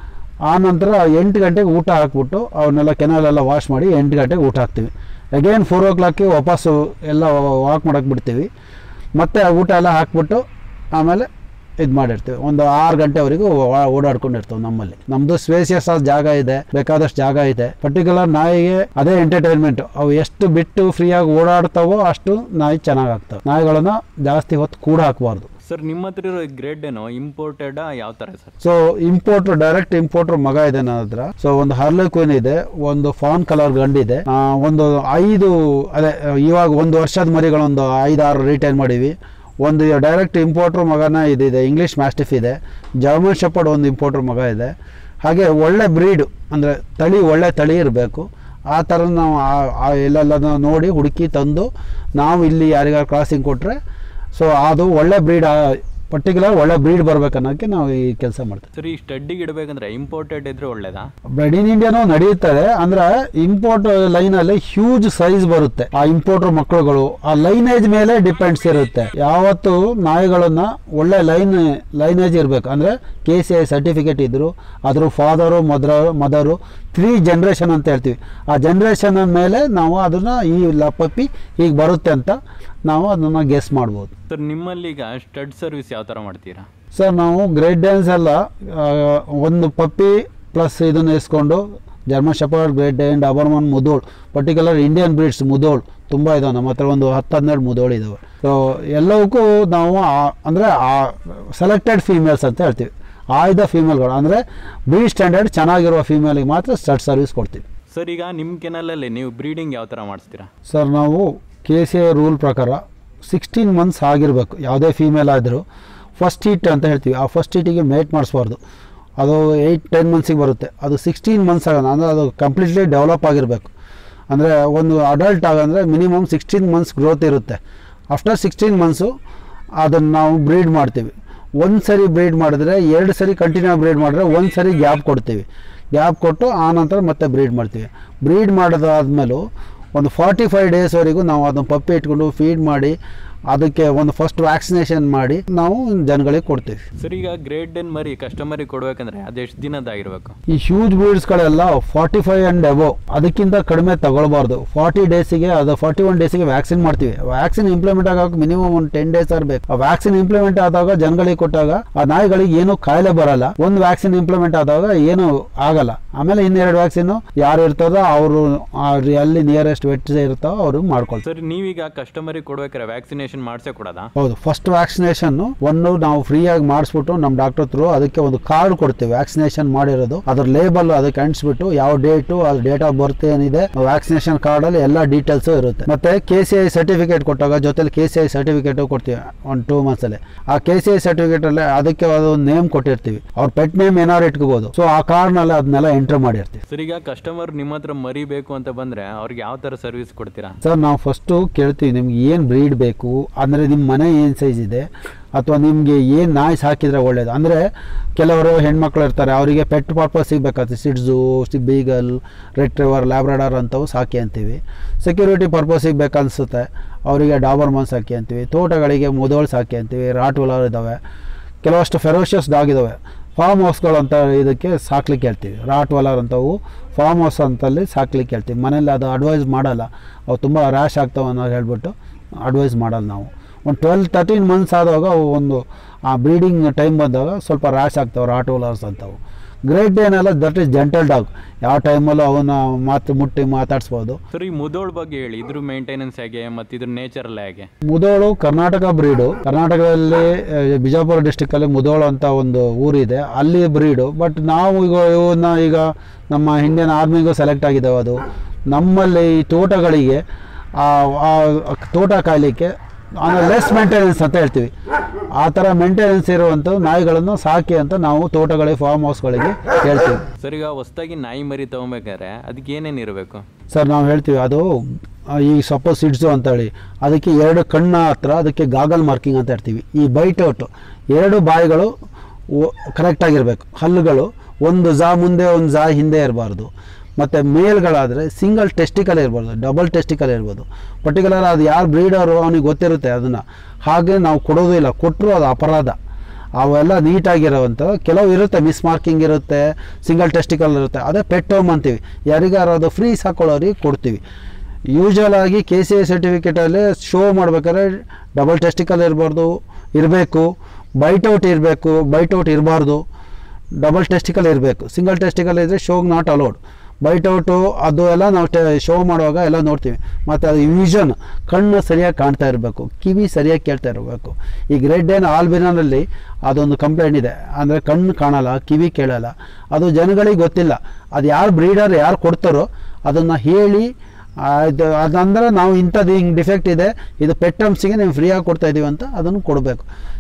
ಆ ನಂತರ ಎಂಟು ಗಂಟೆಗೆ ಊಟ ಹಾಕ್ಬಿಟ್ಟು ಅವನ್ನೆಲ್ಲ ಕೆನಾಲೆಲ್ಲ ವಾಶ್ ಮಾಡಿ ಎಂಟು ಗಂಟೆಗೆ ಊಟ ಹಾಕ್ತೀವಿ ಅಗೇನ್ ಫೋರ್ ಓ ಕ್ಲಾಕಿಗೆ ವಾಪಸ್ಸು ಎಲ್ಲ ವಾಕ್ ಮಾಡೋಕ್ಕೆ ಬಿಡ್ತೀವಿ ಮತ್ತೆ ಆ ಊಟ ಎಲ್ಲ ಹಾಕ್ಬಿಟ್ಟು ಆಮೇಲೆ ಇದು ಮಾಡಿರ್ತೀವಿ ಒಂದು ಆರು ಗಂಟೆವರೆಗೂ ಓ- ಓಡಾಡ್ಕೊಂಡಿರ್ತೀವಿ ನಮ್ಮಲ್ಲಿ ನಮ್ಮದು ಸ್ಪೇಸಿಯಸ್ ಆದ ಜಾಗ ಇದೆ ಬೇಕಾದಷ್ಟು ಜಾಗ ಇದೆ ಪರ್ಟಿಕ್ಯುಲರ್ ನಾಯಿಗೆ ಅದೇ ಎಂಟರ್ಟೈನ್ಮೆಂಟ್ ಅವು ಎಷ್ಟು ಬಿಟ್ಟು ಫ್ರೀಯಾಗಿ ಓಡಾಡ್ತಾವೋ ಅಷ್ಟು ನಾಯಿ ಚೆನ್ನಾಗಿ ಆಗ್ತವೆ ನಾಯಿಗಳನ್ನ ಜಾಸ್ತಿ ಹೊತ್ತು ಕೂಡ ಹಾಕಬಾರ್ದು ಸರ್ ನಿಮ್ಮ ಹತ್ರ ಇರೋ ಗ್ರೇಡ್ ಏನು ಇಂಪೋರ್ಟೆಡ್ ಯಾವ ಥರ sir so importer direct importer ಮಗ ಇದೆ ನನ್ನ ಹತ್ರ ಸೊ ಒಂದು ಹಾರ್ಲೆ ಕ್ವೀನ್ ಇದೆ ಒಂದು ಫಾನ್ ಕಲರ್ ಗಂಡಿದೆ ಆ, ಒಂದು ಐದು ಅದೇ ಇವಾಗ ಒಂದು ವರ್ಷದ ಮರಿಗಳೊಂದು ಐದಾರು ರಿಟೈನ್ ಮಾಡೀವಿ ಒಂದು ಡೈರೆಕ್ಟ್ ಇಂಪೋರ್ಟ್ರ್ ಮಗನ ಇದಿದೆ ಇಂಗ್ಲೀಷ್ ಮ್ಯಾಸ್ಟಿಫ್ ಇದೆ ಜರ್ಮನ್ ಶೆಪರ್ಡ್ ಒಂದು ಇಂಪೋರ್ಟ್ರ್ ಮಗ ಇದೆ ಹಾಗೆ ಒಳ್ಳೆ ಬ್ರೀಡು ಅಂದರೆ ತಳಿ ಒಳ್ಳೆ ತಳಿ ಇರಬೇಕು ಆ ಥರ ನಾವು ಆ- ಆ ಎಲ್ಲೆಲ್ಲ ನೋಡಿ ಹುಡುಕಿ ತಂದು ನಾವು ಇಲ್ಲಿ ಯಾರಿಗಾರು ಕ್ರಾಸಿಂಗ್ ಕೊಟ್ಟರೆ ಸೊ ಅದು ಒಳ್ಳೆ ಬ್ರೀಡ್ ಪರ್ಟಿಕ್ಯುಲರ್ ಒಳ್ಳೆ ಬ್ರೀಡ್ ಬರ್ಬೇಕನ್ನೋಕ್ಕೆ ನಾವು ಈ ಕೆಲಸ ಮಾಡ್ತೀವಿ ಸರ್ ಈ ಸ್ಟಡ್ಡಿಗೆ ಇಡಬೇಕಂದ್ರೆ ಇಂಪೋರ್ಟೆಡ್ ಇದ್ರೆ ಒಳ್ಳೇದಾ ಬ್ರೆಡ್ ಇನ್ ಇಂಡಿಯಾನು ನಡೆಯುತ್ತದೆ ಅಂದ್ರೆ ಇಂಪೋರ್ಟ್ ಲೈನಲ್ಲಿ ಹ್ಯೂಜ್ ಸೈಜ್ ಬರುತ್ತೆ ಆ ಇಂಪೋರ್ಟರ್ ಮಕ್ಕಳುಗಳು ಆ ಲೈನೇಜ್ ಮೇಲೆ ಡಿಪೆಂಡ್ಸ್ ಇರುತ್ತೆ ಯಾವತ್ತು ನಾಯಿಗಳನ್ನ ಒಳ್ಳೆ ಲೈನ್ ಲೈನೇಜ್ ಇರಬೇಕು ಅಂದ್ರೆ ಕೆ ಸಿ ಐ ಸರ್ಟಿಫಿಕೇಟ್ ಇದ್ರು ಅದ್ರ ಫಾದರು ಮದ್ರ ಮದರು ತ್ರೀ ಜನ್ರೇಷನ್ ಅಂತ ಹೇಳ್ತೀವಿ ಆ ಜನ್ರೇಷನ್ ಮೇಲೆ ನಾವು ಅದನ್ನ ಈ ಲ- ಪಪ್ಪಿ ಹೀಗೆ ಬರುತ್ತೆ ಅಂತ ನಾವು ಅದನ್ನ ಗೆಸ್ ಮಾಡ್ಬೋದು ಸರ್ ನಿಮ್ಮಲ್ಲಿ ಈಗ ಸ್ಟಡ್ ಸರ್ವಿಸ್ ಯಾವ ಥರ ಮಾಡ್ತೀರಾ ಸರ್ ನಾವು ಗ್ರೇಟ್ ಡ್ಯಾನ್ಸ್ ಎಲ್ಲ ಆ, ಒಂದು ಪಪ್ಪಿ ಪ್ಲಸ್ ಇದನ್ನು ಇಸ್ಕೊಂಡು German shepherd great Dane Doberman Mudhol particular Indian breeds Mudhol ತುಂಬ ಇದಾವೆ ನಮ್ಮ ಹತ್ರ ಒಂದು ಹತ್ತು ಹನ್ನೆರಡು ಮುದೋಳ್ ಇದಾವೆ ಸೊ ಎಲ್ಲವಕ್ಕೂ ನಾವು ಆ- ಅಂದರೆ ಆ ಸೆಲೆಕ್ಟೆಡ್ ಫೀಮೇಲ್ಸ್ ಅಂತ ಹೇಳ್ತೀವಿ ಆಯ್ದ ಫೀಮೇಲ್ಗಳು ಅಂದರೆ ಬ್ರೀಡ್ ಸ್ಟ್ಯಾಂಡರ್ಡ್ ಚೆನ್ನಾಗಿರುವ ಫೀಮೇಲಿಗೆ ಮಾತ್ರ ಸ್ಟಡ್ ಸರ್ವಿಸ್ ಕೊಡ್ತೀವಿ ಸರ್ ಈಗ ನಿಮ್ಮ ಕೆನಲಲ್ಲಿ ನೀವು ಬ್ರೀಡಿಂಗ್ ಯಾವ ಥರ ಮಾಡಿಸ್ತೀರಾ ಸರ್ ನಾವು ಕೆ ಸಿ ಐ ರೂಲ್ ಪ್ರಕಾರ ಸಿಕ್ಸ್ಟೀನ್ ಮಂತ್ಸ್ ಆಗಿರಬೇಕು ಯಾವುದೇ ಫೀಮೇಲ್ ಆದರೂ ಫಸ್ಟ್ ಹೀಟ್ ಅಂತ ಹೇಳ್ತೀವಿ ಆ ಫಸ್ಟ್ ಹೀಟಿಗೆ ಮೇಟ್ ಮಾಡಿಸ್ಬಾರ್ದು ಅದು ಏಯ್ಟ್ ಟೆನ್ ಮಂತ್ಸಿಗೆ ಬರುತ್ತೆ ಅದು ಸಿಕ್ಸ್ಟೀನ್ ಮಂತ್ಸ್ ಆಗೋಣ ಅಂದರೆ ಅದು ಕಂಪ್ಲೀಟ್ಲಿ ಡೆವಲಪ್ ಆಗಿರಬೇಕು ಅಂದರೆ ಒಂದು ಅಡಲ್ಟ್ ಆಗಂದರೆ ಮಿನಿಮಮ್ ಸಿಕ್ಸ್ಟೀನ್ ಮಂತ್ಸ್ ಗ್ರೋತ್ ಇರುತ್ತೆ ಆಫ್ಟರ್ ಸಿಕ್ಸ್ಟೀನ್ ಮಂತ್ಸು ಅದನ್ನು ನಾವು ಬ್ರೀಡ್ ಮಾಡ್ತೀವಿ ಒಂದು ಸರಿ ಬ್ರೀಡ್ ಮಾಡಿದ್ರೆ ಎರಡು ಸರಿ ಕಂಟಿನ್ಯೂ ಬ್ರೀಡ್ ಮಾಡಿದ್ರೆ ಒಂದು ಸರಿ ಗ್ಯಾಪ್ ಕೊಡ್ತೀವಿ ಗ್ಯಾಪ್ ಕೊಟ್ಟು ಆ ನಂತರ ಮತ್ತೆ ಬ್ರೀಡ್ ಮಾಡ್ತೀವಿ ಬ್ರೀಡ್ ಮಾಡೋದಾದ್ಮೇಲೂ ಒಂದು ಫಾರ್ಟಿ ಫೈವ್ ಡೇಸ್ವರೆಗೂ ನಾವು ಅದನ್ನು ಪಪ್ಪಿ ಇಟ್ಕೊಂಡು ಫೀಡ್ ಮಾಡಿ ಅದಕ್ಕೆ ಒಂದು ಫಸ್ಟ್ ವ್ಯಾಕ್ಸಿನೇಷನ್ ಮಾಡಿ ನಾವು ಜನಗಳಿಗೆ ಕೊಡ್ತೀವಿ ಸರ್ ಈಗ ಗ್ರೇಟ್ ಡೆನ್ ಮರಿ ಕಸ್ಟಮರಿಗೆ ಕೊಡ್ಬೇಕಂದ್ರೆ ಅದು ಎಷ್ಟು ದಿನದಾಗಿರ್ಬೇಕು ಈ ಹ್ಯೂಜ್ ಬ್ರೀಡ್ಸ್ಗಳೆಲ್ಲ ಫಾರ್ಟಿ ಫೈವ್ ಆ್ಯಂಡ್ ಎಬೋ ಅದಕ್ಕಿಂತ ಕಡಿಮೆ ತಗೊಳ್ಬಾರ್ದು ಫಾರ್ಟಿ ಡೇಸಿಗೆ ಅದು ಫಾರ್ಟಿ ಒನ್ ಡೇಸಿಗೆ ವ್ಯಾಕ್ಸಿನ್ ಮಾಡ್ತೀವಿ ವ್ಯಾಕ್ಸಿನ್ ಇಂಪ್ಲಿಮೆಂಟ್ ಆಗೋಕೆ ಮಿನಿಮಮ್ ಒಂದು ಟೆನ್ ಡೇಸ್ ಇರಬೇಕು ಆ ವ್ಯಾಕ್ಸಿನ್ ಇಂಪ್ಲಿಮೆಂಟ್ ಆದಾಗ ಜನಗಳಿಗೆ ಕೊಟ್ಟಾಗ ಆ ನಾಯಿಗಳಿಗೆ ಏನು ಕಾಯಿಲೆ ಬರಲ್ಲ ಒಂದು ವ್ಯಾಕ್ಸಿನ್ ಇಂಪ್ಲಿಮೆಂಟ್ ಆದಾಗ ಏನು ಆಗಲ್ಲ ಆಮೇಲೆ ಇನ್ನೆರಡು ವ್ಯಾಕ್ಸಿನ್ ಯಾರು ಇರ್ತದೋ ಅವರು ಎಲ್ಲಿ ನಿಯರೆಸ್ಟ್ ವೆಟ್ ಇರ್ತಾವೋ ಅವರು ಮಾಡ್ಕೊಳ್ತಾರೆ ಸರ್ ನೀವೀಗ ಕಸ್ಟಮರಿಗೆ ಕೊಡ್ಬೇಕಾರೆ ವ್ಯಾಕ್ಸಿನೇಷನ್ ಮಾಡಿಸೇ ಕೊಡೋದಾ ಹೌದು ಫಸ್ಟ್ ವ್ಯಾಕ್ಸಿನೇಷನ್ ಒಂದು ನಾವು ಫ್ರೀಯಾಗಿ ಮಾಡಿಸ್ಬಿಟ್ಟು ನಮ್ಮ ಡಾಕ್ಟರ್ ಹತ್ರ ಅದಕ್ಕೆ ಒಂದು ಕಾರ್ಡ್ ಕೊಡ್ತೀವಿ ವ್ಯಾಕ್ಸಿನೇಷನ್ ಮಾಡಿರೋದು ಅದ್ರ ಲೇಬಲ್ ಅದಕ್ಕೆ ಅಂಟಿಸ್ಬಿಟ್ಟು ಯಾವ ಡೇಟು ಅದು ಡೇಟ್ ಆಫ್ ಬರ್ತ್ ಏನಿದೆ ವ್ಯಾಕ್ಸಿನೇಷನ್ ಕಾರ್ಡ್ ಅಲ್ಲಿ ಎಲ್ಲ ಡೀಟೇಲ್ಸ್ ಇರುತ್ತೆ ಮತ್ತೆ ಕೆ ಸಿ ಐ ಸರ್ಟಿಫಿಕೇಟ್ ಕೊಟ್ಟಾಗ ಜೊತೆಲಿ ಕೆ ಸಿ ಐ ಸರ್ಟಿಫಿಕೇಟ್ ಕೊಡ್ತೀವಿ ಒಂದು ಟೂ ಮಂತ್ಸ್ ಅಲ್ಲಿ ಆ ಕೆ ಸಿ ಐ ಸರ್ಟಿಫಿಕೇಟ್ ಅಲ್ಲಿ ಅದಕ್ಕೆ ಒಂದು ನೇಮ್ ಕೊಟ್ಟಿರ್ತೀವಿ ಅವ್ರ ಪೆಟ್ ನೇಮ್ ಏನಾದ್ರು ಇಟ್ಕೋಬಹುದು ಸೊ ಆ ಕಾರ್ಡ್ ನಲ್ಲಿ ಅದನ್ನೆಲ್ಲ ಎಂಟರ್ ಮಾಡಿರ್ತೀವಿ ಸರ್ ಈಗ ಕಸ್ಟಮರ್ ನಿಮ್ಮ ಹತ್ರ ಮರಿ ಬೇಕು ಅಂತ ಬಂದ್ರೆ ಅವ್ರಿಗೆ ಯಾವ ಥರ ಸರ್ವಿಸ್ ಕೊಡ್ತೀರಾ ಸರ್ ನಾವು ಫಸ್ಟು ಕೇಳ್ತೀವಿ ನಿಮ್ಗೆ ಏನು ಬ್ರೀಡ್ ಬೇಕು ಅಂದರೆ ನಿಮ್ಮ ಮನೆ ಏನು ಸೈಜ್ ಇದೆ ಅಥವಾ ನಿಮಗೆ ಏನು ನಾಯಿ ಸಾಕಿದರೆ ಒಳ್ಳೇದು ಅಂದರೆ ಕೆಲವರು ಹೆಣ್ಮಕ್ಳು ಇರ್ತಾರೆ ಅವರಿಗೆ ಪೆಟ್ ಪರ್ಪಸ್ ಸಿಗಬೇಕಾಗುತ್ತೆ ಸಿಡ್ಸು ಬೀಗಲ್ ರೆಟ್ರಿವರ್ ಲ್ಯಾಬ್ರಾಡರ್ ಅಂಥವು ಸಾಕಿ ಅಂತೀವಿ ಸೆಕ್ಯೂರಿಟಿ ಪರ್ಪಸಿಗೆ ಬೇಕನ್ಸುತ್ತೆ ಅವರಿಗೆ ಡಾಬರ್ಮನ್ ಸಾಕಿ ಅಂತೀವಿ ತೋಟಗಳಿಗೆ ಮುದೋಳು ಸಾಕಿ ಅಂತೀವಿ ರಾಟ್ವಲರ್ ಇದ್ದಾವೆ ಕೆಲವಷ್ಟು ಫೆರೋಷಿಯಸ್ ಡಾಗ್ ಇದ್ದಾವೆ ಫಾರ್ಮ್ ಹೌಸ್ಗಳು ಅಂತ ಇದಕ್ಕೆ ಸಾಕ್ಲಿಕ್ಕೆ ಹೇಳ್ತೀವಿ ರಾಟ್ ವಲರ್ ಅಂತವು ಫಾರ್ಮ್ ಹೌಸ್ ಅಂತಲ್ಲಿ ಸಾಕ್ಲಿಕ್ಕೆ ಹೇಳ್ತೀವಿ ಮನೇಲಿ ಅದು ಅಡ್ವೈಸ್ ಮಾಡಲ್ಲ ಅವು ತುಂಬ ರ್ಯಾಶ್ ಆಗ್ತಾವೆ ಅನ್ನೋ ಹೇಳ್ಬಿಟ್ಟು ಅಡ್ವೈಸ್ ಮಾಡಲ್ಲ ನಾವು ಒಂದು ಟ್ವೆಲ್ ತರ್ಟೀನ್ ಮಂತ್ಸ್ ಆದಾಗ ಅವು ಒಂದು ಆ ಬ್ರೀಡಿಂಗ್ ಟೈಮ್ ಬಂದಾಗ ಸ್ವಲ್ಪ ರ್ಯಾಶ್ ಆಗ್ತಾವೆ ರಾಟ್ ವಲರ್ಸ್ ಅಂತವು ಗ್ರೇಟ್ ಏನೆಲ್ಲ ದಟ್ ಈಸ್ ಜೆಂಟಲ್ ಡಾಗ್ ಯಾವ ಟೈಮಲ್ಲೂ ಅವನ್ನ ಮಾತು ಮುಟ್ಟಿ ಮಾತಾಡಿಸ್ಬೋದು ಸರ್ ಈ ಮುದೋಳ್ ಬಗ್ಗೆ ಹೇಳಿ ಇದ್ರ ಮೇಂಟೆನೆನ್ಸ್ ಹೇಗೆ ಮತ್ತು ಇದ್ರ ನೇಚರ್ ಎಲ್ಲ ಹೇಗೆ ಮುದೋಳು ಕರ್ನಾಟಕ ಬ್ರೀಡು ಕರ್ನಾಟಕದಲ್ಲಿ ಆ, ಬಿಜಾಪುರ ಡಿಸ್ಟಿಕ್ಕಲ್ಲಿ ಮುದೋಳು ಅಂತ ಒಂದು ಊರಿದೆ ಅಲ್ಲಿ ಬ್ರೀಡು ಬಟ್ ನಾವು ಈಗ ಇವನ್ನ ಈಗ ನಮ್ಮ ಇಂಡಿಯನ್ ಆರ್ಮಿಗೂ ಸೆಲೆಕ್ಟ್ ಆಗಿದ್ದಾವೆ ಅದು ನಮ್ಮಲ್ಲಿ ಈ ತೋಟಗಳಿಗೆ ಆ ಆ ತೋಟ ಕಾಯಲಿಕ್ಕೆ ಲೆಸ್ ಮೇಂಟೆನೆನ್ಸ್ ಅಂತ ಹೇಳ್ತೀವಿ ಆ ಥರ ಮೇಂಟೆನೆನ್ಸ್ ಇರುವಂಥ ನಾಯಿಗಳನ್ನು ಸಾಕಿ ಅಂತ ನಾವು ತೋಟಗಳಿಗೆ ಫಾರ್ಮ್ ಹೌಸ್ಗಳಿಗೆ ಹೇಳ್ತೀವಿ ಸರ್ ಈಗ ಹೊಸ್ದಾಗಿ ನಾಯಿ ಮರಿ ತೊಗೊಬೇಕಾದ್ರೆ ಅದಕ್ಕೆ ಏನೇನು ಇರಬೇಕು ಸರ್ ನಾವು ಹೇಳ್ತೀವಿ ಅದು ಆ, ಈ ಸಪೋಸ್ ಸಿಡ್ಸು ಅಂತೇಳಿ ಅದಕ್ಕೆ ಎರಡು ಕಣ್ಣ ಹತ್ರ ಅದಕ್ಕೆ ಗಾಗಲ್ ಮಾರ್ಕಿಂಗ್ ಅಂತ ಹೇಳ್ತೀವಿ ಈ ಬೈಟ್ ಔಟು ಎರಡು ಬಾಯಿಗಳು ಕರೆಕ್ಟಾಗಿರಬೇಕು ಹಲ್ಲುಗಳು ಒಂದು ಜಾ ಮುಂದೆ ಒಂದು ಜಾ ಹಿಂದೆ ಇರಬಾರ್ದು ಮತ್ತು ಮೇಲ್ಗಳಾದರೆ ಸಿಂಗಲ್ ಟೆಸ್ಟಿಕಲ್ ಇರ್ಬಾರ್ದು ಡಬಲ್ ಟೆಸ್ಟಿಕಲ್ ಇರ್ಬೋದು ಪರ್ಟಿಕ್ಯುಲರ್ ಅದು ಯಾರು ಬ್ರೀಡರು ಅವನಿಗೆ ಗೊತ್ತಿರುತ್ತೆ ಅದನ್ನು ಹಾಗೆ ನಾವು ಕೊಡೋದು ಇಲ್ಲ ಕೊಟ್ಟರು ಅದು ಅಪರಾಧ ಅವೆಲ್ಲ ನೀಟಾಗಿರೋವಂಥ ಕೆಲವು ಇರುತ್ತೆ ಮಿಸ್ ಮಾರ್ಕಿಂಗ್ ಇರುತ್ತೆ ಸಿಂಗಲ್ ಟೆಸ್ಟಿಕಲ್ ಇರುತ್ತೆ ಅದೇ ಪೆಟ್ ಹೋಮ್ ಅಂತೀವಿ ಯಾರಿಗಾರು ಅದು ಫ್ರೀ ಸಾಕೊಳ್ಳೋರಿಗೆ ಕೊಡ್ತೀವಿ ಯೂಶಲ್ ಆಗಿ ಕೆ ಸಿ ಐ ಸರ್ಟಿಫಿಕೇಟಲ್ಲಿ ಶೋ ಮಾಡ್ಬೇಕಾದ್ರೆ ಡಬಲ್ ಟೆಸ್ಟಿಕಲ್ ಇರಬಾರ್ದು ಇರಬೇಕು ಬೈಟ್ ಔಟ್ ಇರಬೇಕು ಬೈಟ್ ಔಟ್ ಇರಬಾರ್ದು ಡಬಲ್ ಟೆಸ್ಟಿಕಲ್ ಇರಬೇಕು ಸಿಂಗಲ್ ಟೆಸ್ಟಿಕಲ್ ಇದ್ದರೆ ಶೋಗ್ ನಾಟ್ ಅಲೌಡ್ ಬೈಟ್ ಔಟು ಅದು ಎಲ್ಲ ನಾವು ಟೆ ಶೋ ಮಾಡುವಾಗ ಎಲ್ಲ ನೋಡ್ತೀವಿ ಮತ್ತು ಅದು ವಿಷನ್ ಕಣ್ಣು ಸರಿಯಾಗಿ ಕಾಣ್ತಾ ಇರಬೇಕು ಕಿವಿ ಸರಿಯಾಗಿ ಕೇಳ್ತಾ ಇರಬೇಕು ಈ ಗ್ರೇಟ್ ಡೇನ್ ಆಲ್ಬಿನಲ್ಲಿ ಅದೊಂದು ಕಂಪ್ಲೇಂಟ್ ಇದೆ ಅಂದರೆ ಕಣ್ಣು ಕಾಣಲ್ಲ ಕಿವಿ ಕೇಳಲ್ಲ ಅದು ಜನಗಳಿಗೆ ಗೊತ್ತಿಲ್ಲ ಅದು ಯಾರು ಬ್ರೀಡರ್ ಯಾರು ಕೊಡ್ತಾರೋ ಅದನ್ನು ಹೇಳಿ ಆ, ಇದು ಅದಂದ್ರೆ ನಾವು ಇಂಥದ್ದು ಹಿಂಗೆ ಡಿಫೆಕ್ಟ್ ಇದೆ ಇದು ಪೆಟ್ ಹಂಪ್ಸಿಗೆ ನೀವು ಫ್ರೀಯಾಗಿ ಕೊಡ್ತಾ ಇದೀವಿ ಅಂತ ಅದನ್ನು ಕೊಡಬೇಕು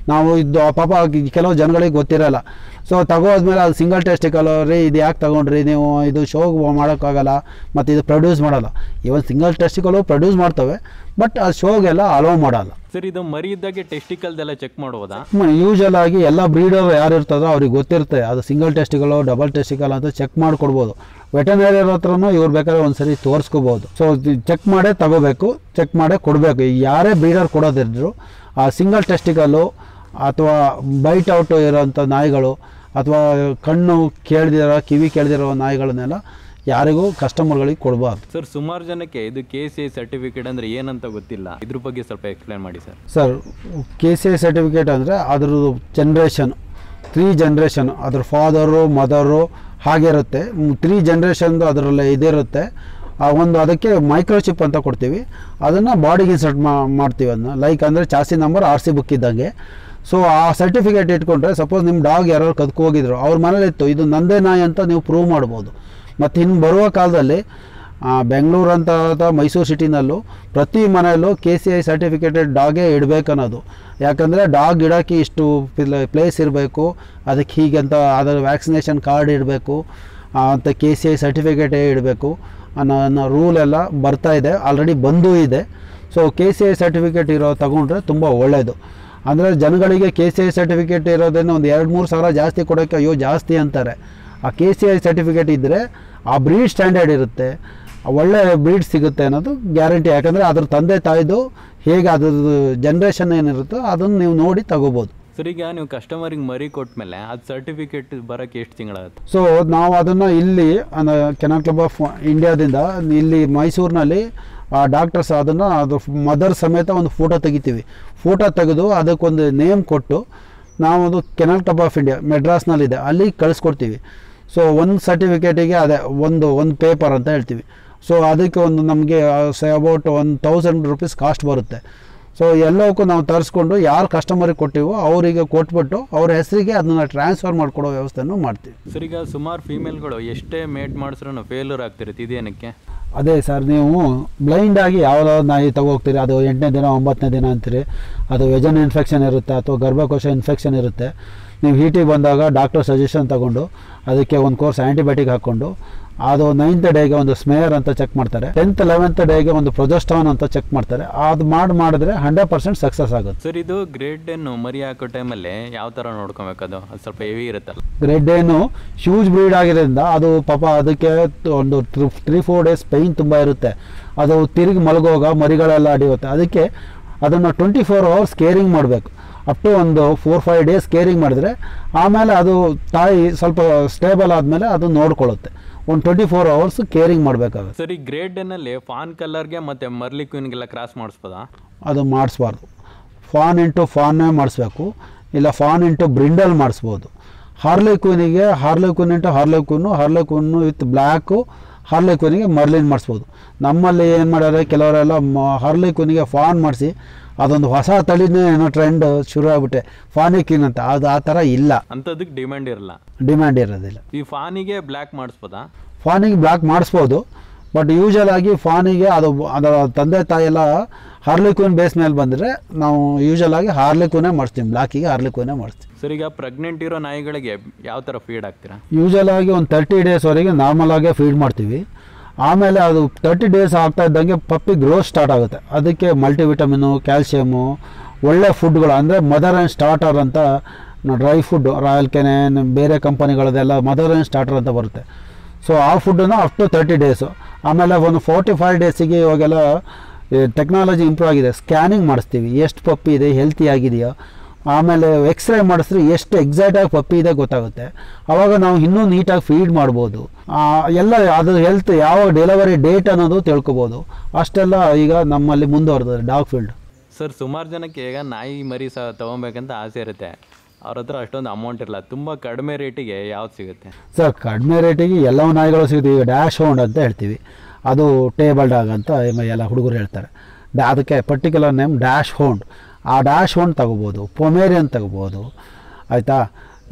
ನಾವು ಇದು ಪಾಪ ಕೆಲವು ಜನಗಳಿಗೆ ಗೊತ್ತಿರಲ್ಲ ಸೊ ತಗೋದ್ಮೇಲೆ ಅದು ಸಿಂಗಲ್ ಟೆಸ್ಟಿಕಲ್ ರೀ ಇದು ಯಾಕೆ ತಗೊಂಡ್ರಿ ನೀವು ಇದು ಶೋಗ್ ಮಾಡೋಕ್ಕಾಗಲ್ಲ ಮತ್ತು ಇದು ಪ್ರೊಡ್ಯೂಸ್ ಮಾಡಲ್ಲ ಇವನ್ ಸಿಂಗಲ್ ಟೆಸ್ಟಿಕಲು ಪ್ರೊಡ್ಯೂಸ್ ಮಾಡ್ತವೆ ಬಟ್ ಅದು ಶೋಗೆಲ್ಲ ಅಲೋ ಮಾಡಲ್ಲ ಸರ್ ಇದು ಮರಿ ಇದ್ದಾಗೆ ಟೆಸ್ಟಿಕಲ್ದೆಲ್ಲ ಚೆಕ್ ಮಾಡ್ಬೋದಾ ಯೂಶಲ್ ಆಗಿ ಎಲ್ಲ ಬ್ರೀಡರ್ ಯಾರು ಇರ್ತದೋ ಅವ್ರಿಗೆ ಗೊತ್ತಿರುತ್ತೆ ಅದು ಸಿಂಗಲ್ ಟೆಸ್ಟಿಕಲು ಡಬಲ್ ಟೆಸ್ಟಿಕಲ್ ಅಂತ ಚೆಕ್ ಮಾಡಿಕೊಡ್ಬೋದು ವೆಟನರಿ ಹತ್ರನೂ ಇವ್ರು ಬೇಕಾದ್ರೆ ಒಂದ್ಸರಿ ತೋರಿಸ್ಕೋಬೋದು ಸೊ ಚೆಕ್ ಮಾಡೇ ತಗೋಬೇಕು ಚೆಕ್ ಮಾಡೇ ಕೊಡಬೇಕು ಯಾರೇ ಬ್ರೀಡರ್ ಕೊಡೋದಿದ್ರು ಆ ಸಿಂಗಲ್ ಟೆಸ್ಟಿಕಲ್ಲು ಅಥವಾ ಬೈಟ್ ಔಟ್ ಇರೋಂಥ ನಾಯಿಗಳು ಅಥವಾ ಕಣ್ಣು ಕೇಳ್ದಿರೋ ಕಿವಿ ಕೇಳ್ದಿರೋ ನಾಯಿಗಳನ್ನೆಲ್ಲ ಯಾರಿಗೂ ಕಸ್ಟಮರ್ಗಳಿಗೆ ಕೊಡಬಾರ್ದು ಸರ್ ಸುಮಾರು ಜನಕ್ಕೆ ಇದು ಕೆ ಸಿ ಐ ಸರ್ಟಿಫಿಕೇಟ್ ಅಂದರೆ ಏನಂತ ಗೊತ್ತಿಲ್ಲ ಇದ್ರ ಬಗ್ಗೆ ಸ್ವಲ್ಪ ಎಕ್ಸ್ಪ್ಲೇನ್ ಮಾಡಿ sir sir K C I certificate ಅಂದರೆ ಅದ್ರದ್ದು ಜನ್ರೇಷನ್ ತ್ರೀ ಜನ್ರೇಷನ್ ಅದ್ರ ಫಾದರು ಮದರು ಹಾಗಿರುತ್ತೆ ತ್ರೀ ಜನ್ರೇಷನ್ದು ಅದರಲ್ಲಿ ಇದಿರುತ್ತೆ ಆ ಒಂದು ಅದಕ್ಕೆ ಮೈಕ್ರೋಚಿಪ್ ಅಂತ ಕೊಡ್ತೀವಿ ಅದನ್ನು ಬಾಡಿಗೆ ಇನ್ಸರ್ಟ್ ಮಾಡ್ತೀವಿ ಅದನ್ನ ಲೈಕ್ ಅಂದರೆ chassis number R C book ಇದ್ದಂಗೆ ಸೊ ಆ ಸರ್ಟಿಫಿಕೇಟ್ ಇಟ್ಕೊಂಡ್ರೆ ಸಪೋಸ್ ನಿಮ್ಮ ಡಾಗ್ ಯಾರು ಕದ್ಕೊ ಹೋಗಿದ್ರು ಅವ್ರ ಮನೇಲಿತ್ತು ಇದು ನಂದೇ ನಾಯಿ ಅಂತ ನೀವು ಪ್ರೂವ್ ಮಾಡ್ಬೋದು ಮತ್ತು ಇನ್ನು ಬರುವ ಕಾಲದಲ್ಲಿ ಆ, ಬೆಂಗಳೂರು ಅಂತ ಅಥವಾ ಮೈಸೂರು ಸಿಟಿನಲ್ಲೂ ಪ್ರತಿ ಮನೆಯಲ್ಲೂ ಕೆ ಸಿ ಐ ಸರ್ಟಿಫಿಕೇಟೆಡ್ ಡಾಗೇ ಇಡಬೇಕನ್ನೋದು ಯಾಕಂದರೆ ಡಾಗ್ ಇಡೋಕ್ಕೆ ಇಷ್ಟು ಪ್ಲೇಸ್ ಇರಬೇಕು ಅದಕ್ಕೆ ಹೀಗೆ ಅಂತ ಅದರ ವ್ಯಾಕ್ಸಿನೇಷನ್ ಕಾರ್ಡ್ ಇಡಬೇಕು ಅಂತ ಕೆ ಸಿ ಐ ಸರ್ಟಿಫಿಕೇಟೇ ಇಡಬೇಕು ಅನ್ನೋ ಅನ್ನೋ ರೂಲ್ ಎಲ್ಲ ಬರ್ತಾ ಇದೆ ಆಲ್ರೆಡಿ ಬಂದೂ ಇದೆ so K C I certificate ಇರೋ ತಗೊಂಡ್ರೆ ತುಂಬ ಒಳ್ಳೆಯದು ಅಂದರೆ ಜನಗಳಿಗೆ ಕೆ ಸಿ ಐ ಸರ್ಟಿಫಿಕೇಟ್ ಇರೋದನ್ನು ಒಂದು ಎರಡು ಮೂರು ಸಾವಿರ ಜಾಸ್ತಿ ಕೊಡೋಕ್ಕೆ ಅಯ್ಯೋ ಜಾಸ್ತಿ ಅಂತಾರೆ ಆ ಕೆ ಸಿ ಐ ಸರ್ಟಿಫಿಕೇಟ್ ಇದ್ದರೆ ಆ ಬ್ರೀಡ್ ಸ್ಟ್ಯಾಂಡರ್ಡ್ ಇರುತ್ತೆ ಆ ಒಳ್ಳೆ ಬ್ರೀಡ್ ಸಿಗುತ್ತೆ ಅನ್ನೋದು ಗ್ಯಾರಂಟಿ ಯಾಕಂದರೆ ಅದ್ರ ತಂದೆ ತಾಯಿದು ಹೇಗೆ ಅದ್ರದ್ದು ಜನ್ರೇಷನ್ ಏನಿರುತ್ತೋ ಅದನ್ನು ನೀವು ನೋಡಿ ತಗೋಬೋದು ಸರ್ ಈಗ ನೀವು ಕಸ್ಟಮರಿಗೆ ಮರಿ ಕೊಟ್ಮೇಲೆ ಅದು ಸರ್ಟಿಫಿಕೇಟ್ ಬರೋಕ್ಕೆ ಎಷ್ಟು ತಿಂಗಳಾಗುತ್ತೆ ಸೊ ನಾವು ಅದನ್ನು ಇಲ್ಲಿ ಕೆನಾಲ್ ಕ್ಲಬ್ ಆಫ್ ಇಂಡಿಯಾದಿಂದ ಇಲ್ಲಿ ಮೈಸೂರಿನಲ್ಲಿ ಡಾಕ್ಟರ್ಸ್ ಅದನ್ನು ಅದು ಮದರ್ ಸಮೇತ ಒಂದು ಫೋಟೋ ತೆಗಿತೀವಿ ಫೋಟೋ ತೆಗೆದು ಅದಕ್ಕೊಂದು ನೇಮ್ ಕೊಟ್ಟು ನಾವು ಅದು ಕೆನಾಲ್ ಕ್ಲಬ್ ಆಫ್ ಇಂಡಿಯಾ ಮೆಡ್ರಾಸ್ನಲ್ಲಿದೆ ಅಲ್ಲಿ ಕಳಿಸ್ಕೊಡ್ತೀವಿ ಸೊ ಒಂದು ಸರ್ಟಿಫಿಕೇಟಿಗೆ ಅದೇ ಒಂದು ಒಂದು ಪೇಪರ್ ಅಂತ ಹೇಳ್ತೀವಿ ಸೊ ಅದಕ್ಕೆ ಒಂದು ನಮಗೆ ಅಬೌಟ್ ಒಂದು ತೌಸಂಡ್ ರುಪೀಸ್ ಕಾಸ್ಟ್ ಬರುತ್ತೆ ಸೊ ಎಲ್ಲವಕ್ಕೂ ನಾವು ತರಿಸ್ಕೊಂಡು ಯಾರು ಕಸ್ಟಮರಿಗೆ ಕೊಟ್ಟಿವೋ ಅವರಿಗೆ ಕೊಟ್ಬಿಟ್ಟು ಅವ್ರ ಹೆಸರಿಗೆ ಅದನ್ನು ಟ್ರಾನ್ಸ್ಫರ್ ಮಾಡಿಕೊಡೋ ವ್ಯವಸ್ಥೆನೂ ಮಾಡ್ತೀವಿ ಸರ್ ಈಗ ಸುಮಾರು ಫೀಮೇಲ್ಗಳು ಎಷ್ಟೇ ಮೇಟ್ ಮಾಡಿಸ್ರೂ ಫೇಲ್ಯೂರ್ ಆಗ್ತಿರುತ್ತೆ ಇದೇನಕ್ಕೆ ಅದೇ ಸರ್ ನೀವು ಬ್ಲೈಂಡಾಗಿ ಯಾವ ನಾಯಿ ತಗೋಗ್ತೀರಿ ಅದು ಎಂಟನೇ ದಿನ ಒಂಬತ್ತನೇ ದಿನ ಅಂತೀರಿ ಅದು ವೆಜನ್ ಇನ್ಫೆಕ್ಷನ್ ಇರುತ್ತೆ ಅಥವಾ ಗರ್ಭಕೋಶ ಇನ್ಫೆಕ್ಷನ್ ಇರುತ್ತೆ ನೀವು ಹೀಟಿಗೆ ಬಂದಾಗ ಡಾಕ್ಟರ್ ಸಜೆಷನ್ ತಗೊಂಡು ಅದಕ್ಕೆ ಒಂದು ಕೋರ್ಸ್ ಆ್ಯಂಟಿಬಯೋಟಿಕ್ ಹಾಕ್ಕೊಂಡು ಅದು ನೈನ್ತ್ ಡೇಗೆ ಒಂದು ಸ್ಮೇಯರ್ ಅಂತ ಚೆಕ್ ಮಾಡ್ತಾರೆ ಟೆಂತ್ ಲೆವೆಂತ್ ಡೇಗೆ ಒಂದು ಪ್ರೊಜೆಸ್ಟಾನ್ ಅಂತ ಚೆಕ್ ಮಾಡ್ತಾರೆ ಅದು ಮಾಡಿ ಮಾಡಿದ್ರೆ ಹಂಡ್ರೆಡ್ ಪರ್ಸೆಂಟ್ ಸಕ್ಸಸ್ ಆಗುತ್ತೆ ಸರ್ ಇದು ಗ್ರೇಡ್ ಏನು ಮರಿ ಹಾಕೋ ಟೈಮಲ್ಲಿ ಯಾವ ಥರ ನೋಡ್ಕೊಬೇಕು ಅದು ಅದು ಸ್ವಲ್ಪ ಹೆವಿ ಇರುತ್ತಲ್ಲ ರೆಡ್ ಏನು ಹ್ಯೂಜ್ ಬ್ರೀಡ್ ಆಗಿರೋದ್ರಿಂದ ಅದು ಪಾಪ ಅದಕ್ಕೆ ಒಂದು ತ್ರೀ ಫೋರ್ ಡೇಸ್ ಪೈನ್ ತುಂಬ ಇರುತ್ತೆ ಅದು ತಿರುಗಿ ಮಲಗುವಾಗ ಮರಿಗಳೆಲ್ಲ ಅಡಿಯುತ್ತೆ ಅದಕ್ಕೆ ಅದನ್ನು ಟ್ವೆಂಟಿ ಫೋರ್ ಅವರ್ಸ್ ಕೇರಿಂಗ್ ಮಾಡಬೇಕು ಅಪ್ ಟು ಒಂದು ಫೋರ್ ಫೈವ್ ಡೇಸ್ ಕೇರಿಂಗ್ ಮಾಡಿದ್ರೆ ಆಮೇಲೆ ಅದು ತಾಯಿ ಸ್ವಲ್ಪ ಸ್ಟೇಬಲ್ ಆದಮೇಲೆ ಅದು ನೋಡ್ಕೊಳ್ಳುತ್ತೆ ಒಂದು ಟ್ವೆಂಟಿ ಫೋರ್ ಅವರ್ಸ್ ಕೇರಿಂಗ್ ಮಾಡಬೇಕಾಗುತ್ತೆ ಸರ್ ಈ ಗ್ರೇಡ್ ಎನ್ನಲ್ಲಿ ಫಾನ್ ಕಲರ್ಗೆ ಮತ್ತು ಮರ್ಲಿ ಕ್ವೀನ್ಗೆಲ್ಲ ಕ್ರಾಸ್ ಮಾಡಿಸ್ಬೋದಾ ಅದು ಮಾಡಿಸ್ಬಾರ್ದು ಫಾನ್ ಇಂಟು ಫಾನ್ನೇ ಮಾಡಿಸ್ಬೇಕು ಇಲ್ಲ ಫಾನ್ ಇಂಟು ಬ್ರಿಂಡಲ್ ಮಾಡಿಸ್ಬೋದು ಹಾರ್ಲೆ ಕ್ವೀನಿಗೆ harlequin into harlequin harlequin with black ಹಾರ್ಲೆ ಕ್ವೀನಿಗೆ ಮರ್ಲಿನ್ ಮಾಡಿಸ್ಬೋದು ನಮ್ಮಲ್ಲಿ ಏನು ಮಾಡ್ಯಾರೆ ಕೆಲವರೆಲ್ಲ ಮ- ಹಾರ್ಲೆ ಕ್ವೀನಿಗೆ ಫಾನ್ ಮಾಡಿಸಿ ಅದೊಂದು ಹೊಸ ತಳಿನೇ ಏನೋ ಟ್ರೆಂಡ್ ಶುರು ಆಗ್ಬಿಟ್ಟೆ ಫಾನಿ ಕ್ವೀನ್ ಅಂತ ಅದು ಆ ಥರ ಇಲ್ಲ ಅಂಥದ್ದಕ್ಕೆ ಡಿಮ್ಯಾಂಡ್ ಇರಲ್ಲ ಡಿಮ್ಯಾಂಡ್ ಇರೋದಿಲ್ಲ ಈ ಫಾನಿಗೆ ಬ್ಲ್ಯಾಕ್ ಮಾಡಿಸ್ಬೋದಾ ಫಾನಿಗೆ ಬ್ಲ್ಯಾಕ್ ಮಾಡಿಸ್ಬೋದು ಬಟ್ ಯೂಶಲ್ ಆಗಿ ಫಾನಿಗೆ ಅದು ಅದರ ತಂದೆ ತಾಯಿ ಎಲ್ಲ ಹಾರ್ಲಿಕ್ಯೂನ್ ಬೇಸ್ ಮೇಲೆ ಬಂದರೆ ನಾವು ಯೂಶಲ್ ಆಗಿ ಹಾರ್ಲಿಕ್ಯೂನೇ ಮಾಡಿಸ್ತೀವಿ ಬ್ಲ್ಯಾಕಿಗೆ ಹಾರ್ಲಿಕ್ಯೂನೇ ಮಾಡಿಸ್ತೀವಿ ಸರ್ ಈಗ ಪ್ರೆಗ್ನೆಂಟ್ ಇರೋ ನಾಯಿಗಳಿಗೆ ಯಾವ ಥರ ಫೀಡ್ ಹಾಕ್ತೀರಾ ಯೂಶಲ್ ಆಗಿ ಒಂದು ತರ್ಟಿ ಡೇಸ್ವರೆಗೆ ನಾರ್ಮಲ್ ಆಗೇ ಫೀಡ್ ಮಾಡ್ತೀವಿ ಆಮೇಲೆ ಅದು ತರ್ಟಿ ಡೇಸ್ ಆಗ್ತಾ ಇದ್ದಂಗೆ ಪಪ್ಪಿ ಗ್ರೋತ್ ಸ್ಟಾರ್ಟ್ ಆಗುತ್ತೆ ಅದಕ್ಕೆ ಮಲ್ಟಿವಿಟಮಿನು ಕ್ಯಾಲ್ಶಿಯಮು ಒಳ್ಳೆ ಫುಡ್ಗಳು ಅಂದರೆ ಮದರ್ ಆ್ಯಂಡ್ ಸ್ಟಾರ್ಟರ್ ಅಂತ ಡ್ರೈ ಫುಡ್ ರಾಯಲ್ ಕೆನೆನ್ ಬೇರೆ ಕಂಪನಿಗಳದೆಲ್ಲ ಮದರ್ ಆ್ಯಂಡ್ ಸ್ಟಾರ್ಟರ್ ಅಂತ ಬರುತ್ತೆ ಸೊ ಆ ಫುಡ್ಡನ್ನು ಅಪ್ ಟು ತರ್ಟಿ ಡೇಸು ಆಮೇಲೆ ಒಂದು ಫೋರ್ಟಿ ಫೈವ್ ಡೇಸಿಗೆ ಇವಾಗೆಲ್ಲ ಟೆಕ್ನಾಲಜಿ ಇಂಪ್ರೂವ್ ಆಗಿದೆ ಸ್ಕ್ಯಾನಿಂಗ್ ಮಾಡಿಸ್ತೀವಿ ಎಷ್ಟು ಪಪ್ಪಿ ಇದೆ ಹೆಲ್ತಿ ಆಗಿದೆಯಾ ಆಮೇಲೆ ಎಕ್ಸ್ರೇ ಮಾಡಿಸಿದ್ರೆ ಎಷ್ಟು ಎಕ್ಸಾಕ್ಟಾಗಿ ಪಪ್ಪಿ ಇದೆ ಗೊತ್ತಾಗುತ್ತೆ ಆವಾಗ ನಾವು ಇನ್ನೂ ನೀಟಾಗಿ ಫೀಡ್ ಮಾಡ್ಬೋದು ಆ, ಎಲ್ಲ ಅದು ಹೆಲ್ತ್ ಯಾವ ಡೆಲಿವರಿ ಡೇಟ್ ಅನ್ನೋದು ತಿಳ್ಕೊಬೋದು ಅಷ್ಟೆಲ್ಲ ಈಗ ನಮ್ಮಲ್ಲಿ ಮುಂದುವರೆದಿದೆ ಡಾಗ್ ಫೀಲ್ಡ್ ಸರ್ ಸುಮಾರು ಜನಕ್ಕೆ ಈಗ ನಾಯಿ ಮರಿ ಸಹ ತೊಗೊಬೇಕಂತ ಆಸೆ ಇರುತ್ತೆ ಅವ್ರ ಹತ್ರ ಅಷ್ಟೊಂದು ಅಮೌಂಟ್ ಇರಲ್ಲ ತುಂಬ ಕಡಿಮೆ ರೇಟಿಗೆ ಯಾವ್ದು ಸಿಗುತ್ತೆ ಸರ್ ಕಡಿಮೆ ರೇಟಿಗೆ ಎಲ್ಲವೂ ನಾಯಿಗಳು ಸಿಗ್ತೀವಿ ಈಗ ಡ್ಯಾಶ್ ಹೌಂಡ್ ಅಂತ ಹೇಳ್ತೀವಿ ಅದು ಟೇಬಲ್ ಡಾಗ್ ಅಂತ ಎಮ್- ಎಲ್ಲ ಹುಡುಗರು ಹೇಳ್ತಾರೆ ಡ- ಅದಕ್ಕೆ ಪರ್ಟಿಕ್ಯುಲರ್ ನೇಮ್ ಡ್ಯಾಶ್ ಹೌಂಡ್ ಆ ಡ್ಯಾಶ್ ಹೌಂಡ್ ತಗೋಬೋದು ಪೊಮೇರಿಯನ್ ತಗೋಬೋದು ಆಯಿತಾ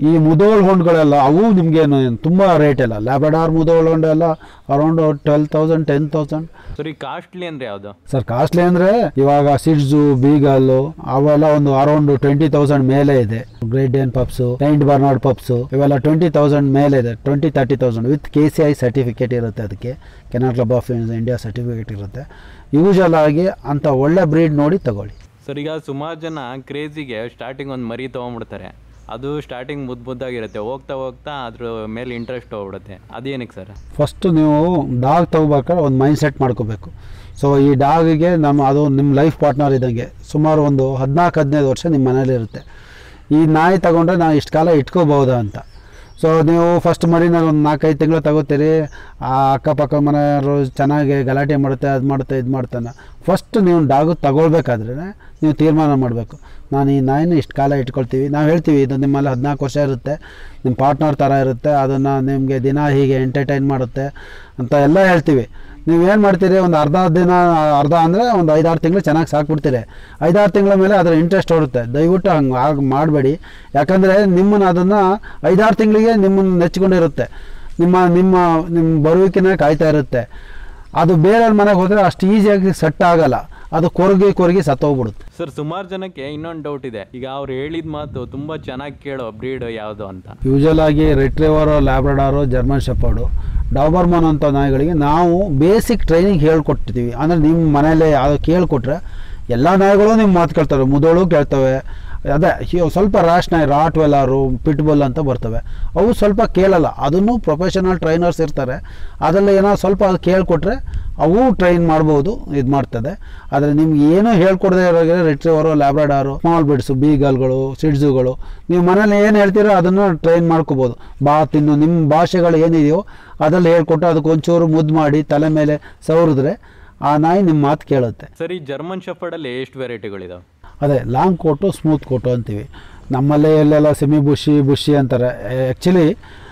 ಈ ಮುದೋಳ್ ಹೊಂಡ್ಗಳೆಲ್ಲ ಅವು ನಿಮಗೇನು ತುಂಬ ರೇಟ್ ಇಲ್ಲ ಲ್ಯಾಬ್ರಡಾರ್ ಮುದೋಳ್ ಹೊಂಡ ಎಲ್ಲ around twelve thousand ten thousand ಸರಿ ಕಾಸ್ಟ್ಲಿ ಅಂದ್ರೆ ಯಾವುದು ಸರ್ ಕಾಸ್ಟ್ಲಿ ಅಂದರೆ ಇವಾಗ ಸಿಡ್ಸು ಬೀಗಲ್ಲು ಅವೆಲ್ಲ ಒಂದು ಅರೌಂಡ್ ಟ್ವೆಂಟಿ ತೌಸಂಡ್ ಮೇಲೆ ಇದೆ great Dane pups Saint Bernard pups ಇವೆಲ್ಲ ಟ್ವೆಂಟಿ ತೌಸಂಡ್ ಮೇಲೆ ಇದೆ twenty thirty thousand with K C I certificate ಇರುತ್ತೆ ಅದಕ್ಕೆ kennel club of India certificate ಇರುತ್ತೆ ಯೂಶಲ್ ಆಗಿ ಅಂಥ ಒಳ್ಳೆ ಬ್ರೀಡ್ ನೋಡಿ ತಗೊಳ್ಳಿ ಸರ್ ಈಗ ಸುಮಾರು ಜನ ಕ್ರೇಜಿಗೆ ಸ್ಟಾರ್ಟಿಂಗ್ ಒಂದು ಮರಿ ತೊಗೊಂಡ್ಬಿಡ್ತಾರೆ ಅದು ಸ್ಟಾರ್ಟಿಂಗ್ ಮುದ್ದು ಮುದ್ದಾಗಿರುತ್ತೆ ಹೋಗ್ತಾ ಹೋಗ್ತಾ ಅದ್ರ ಮೇಲೆ ಇಂಟ್ರೆಸ್ಟ್ ಹೋಗ್ಬಿಡುತ್ತೆ ಅದೇನಕ್ಕೆ ಸರ್ ಫಸ್ಟು ನೀವು ಡಾಗ್ ತಗೋಬೇಕಾದ್ರೆ ಒಂದು ಮೈಂಡ್ ಸೆಟ್ ಮಾಡ್ಕೋಬೇಕು ಸೊ ಈ ಡಾಗಿಗೆ ನಮ್ಮ ಅದು ನಿಮ್ಮ ಲೈಫ್ ಪಾರ್ಟ್ನರ್ ಇದ್ದಂಗೆ ಸುಮಾರು ಒಂದು ಹದಿನಾಲ್ಕು ಹದಿನೈದು ವರ್ಷ ನಿಮ್ಮ ಮನೇಲಿ ಇರುತ್ತೆ ಈ ನಾಯಿ ತಗೊಂಡ್ರೆ ನಾವು ಇಷ್ಟು ಕಾಲ ಇಟ್ಕೋಬಹುದಾ ಅಂತ ಸೊ ನೀವು ಫಸ್ಟ್ ಮರಿನಲ್ಲಿ ಒಂದು ನಾಲ್ಕೈದು ತಿಂಗಳು ತಗೋತೀರಿ ಆ ಅಕ್ಕಪಕ್ಕ ಮನೆಯವರು ಚೆನ್ನಾಗಿ ಗಲಾಟೆ ಮಾಡುತ್ತೆ ಅದು ಮಾಡುತ್ತೆ ಇದು ಮಾಡ್ತಾನೆ ಫಸ್ಟ್ ನೀವು ಡಾಗು ತಗೊಳ್ಬೇಕಾದ್ರೆ ನೀವು ತೀರ್ಮಾನ ಮಾಡಬೇಕು ನಾನು ಈ ನಾಯಿನ ಇಷ್ಟು ಕಾಲ ಇಟ್ಕೊಳ್ತೀವಿ ನಾವು ಹೇಳ್ತೀವಿ ಇದು ನಿಮ್ಮಲ್ಲಿ ಹದಿನಾಲ್ಕು ವರ್ಷ ಇರುತ್ತೆ ನಿಮ್ಮ ಪಾರ್ಟ್ನರ್ ಥರ ಇರುತ್ತೆ ಅದನ್ನು ನಿಮಗೆ ದಿನ ಹೀಗೆ ಎಂಟರ್ಟೈನ್ ಮಾಡುತ್ತೆ ಅಂತ ಎಲ್ಲ ಹೇಳ್ತೀವಿ ನೀವೇನು ಮಾಡ್ತೀರಿ ಒಂದು ಅರ್ಧ ದಿನ ಅರ್ಧ ಅಂದರೆ ಒಂದು ಐದಾರು ತಿಂಗಳು ಚೆನ್ನಾಗಿ ಸಾಕ್ಬಿಡ್ತೀರಿ ಐದಾರು ತಿಂಗಳ ಮೇಲೆ ಅದರ ಇಂಟ್ರೆಸ್ಟ್ ಹೊಡುತ್ತೆ ದಯವಿಟ್ಟು ಹಂಗೆ ಆಗ ಮಾಡಬೇಡಿ ಯಾಕಂದರೆ ನಿಮ್ಮನ್ನು ಅದನ್ನು ಐದಾರು ತಿಂಗಳಿಗೆ ನಿಮ್ಮನ್ನು ನೆಚ್ಕೊಂಡಿರುತ್ತೆ ನಿಮ್ಮ ನಿಮ್ಮ ನಿಮ್ಮ ಬರುವಿಕೆನೇ ಕಾಯ್ತಾ ಇರುತ್ತೆ ಅದು ಬೇರೆ ಮನೆಗೆ ಹೋದರೆ ಅಷ್ಟು ಈಸಿಯಾಗಿ ಸೆಟ್ ಆಗಲ್ಲ ಅದು ಕೊರಗಿ ಕೊರಗಿ ಸತ್ತೋಗ್ಬಿಡುತ್ತೆ ಸರ್ ಸುಮಾರು ಜನಕ್ಕೆ ಇನ್ನೊಂದು ಡೌಟ್ ಇದೆ ಈಗ ಅವ್ರು ಹೇಳಿದ ಮಾತು ತುಂಬ ಚೆನ್ನಾಗಿ ಕೇಳೋ ಬ್ರೀಡ್ ಯಾವುದು ಅಂತ ಯೂಶಲ್ ಆಗಿ retriever Labrador German shepherd Doberman ಅಂತ ನಾಯಿಗಳಿಗೆ ನಾವು ಬೇಸಿಕ್ ಟ್ರೈನಿಂಗ್ ಹೇಳ್ಕೊಟ್ಟಿದ್ದೀವಿ ಅಂದರೆ ನಿಮ್ಮ ಮನೇಲಿ ಯಾವುದು ಕೇಳಿಕೊಟ್ರೆ ಎಲ್ಲ ನಾಯಿಗಳು ನಿಮ್ಮ ಮಾತು ಕೇಳ್ತವೆ ಮುದೋಳು ಕೇಳ್ತವೆ ಅದೇ ಹಿ- ಸ್ವಲ್ಪ ರ್ಯಾಶ್ ನಾಯಿ ರಾಟ್ ವೆಲಾರು ಪಿಟ್ಬುಲ್ ಅಂತ ಬರ್ತವೆ ಅವು ಸ್ವಲ್ಪ ಕೇಳಲ್ಲ ಅದನ್ನು ಪ್ರೊಫೆಷನಲ್ ಟ್ರೈನರ್ಸ್ ಇರ್ತಾರೆ ಅದರಲ್ಲಿ ಏನೋ ಸ್ವಲ್ಪ ಅದು ಕೇಳಿಕೊಟ್ರೆ ಅವು ಟ್ರೈನ್ ಮಾಡ್ಬೋದು ಇದು ಮಾಡ್ತದೆ ಆದರೆ ನಿಮ್ಗೆ ಏನೂ ಹೇಳ್ಕೊಡದೆ ಇರೋಗೆ ರಿಟ್ರೀವರು ಲ್ಯಾಬ್ರಡಾರು ಸ್ಮಾಲ್ ಬಿಡ್ಸು ಬೀಗಲ್ಗಳು ಸಿಡ್ಸುಗಳು ನೀವು ಮನೇಲಿ ಏನು ಹೇಳ್ತೀರೋ ಅದನ್ನು ಟ್ರೈನ್ ಮಾಡ್ಕೋಬೋದು ಬಾ ತಿನ್ನು ನಿಮ್ಮ ಭಾಷೆಗಳು ಏನಿದೆಯೋ ಅದ್ರಲ್ಲಿ ಹೇಳ್ಕೊಟ್ಟು ಅದಕ್ಕೆ ಒಂಚೂರು ಮುದ್ದು ಮಾಡಿ ತಲೆ ಮೇಲೆ ಸವರಿದ್ರೆ ಆ ನಾಯಿ ನಿಮ್ಮ ಮಾತು ಕೇಳುತ್ತೆ ಸರ್ ಈ ಜರ್ಮನ್ ಶಫರ್ಡಲ್ಲಿ ಎಷ್ಟು ವೆರೈಟಿಗಳಿದಾವೆ ಅದೇ ಲಾಂಗ್ ಕೋಟು ಸ್ಮೂತ್ ಕೋಟು ಅಂತೀವಿ ನಮ್ಮಲ್ಲೇ ಎಲ್ಲೆಲ್ಲ ಸೆಮಿ ಬುಷಿ ಬುಷಿ ಅಂತಾರೆ ಆ್ಯಕ್ಚುಲಿ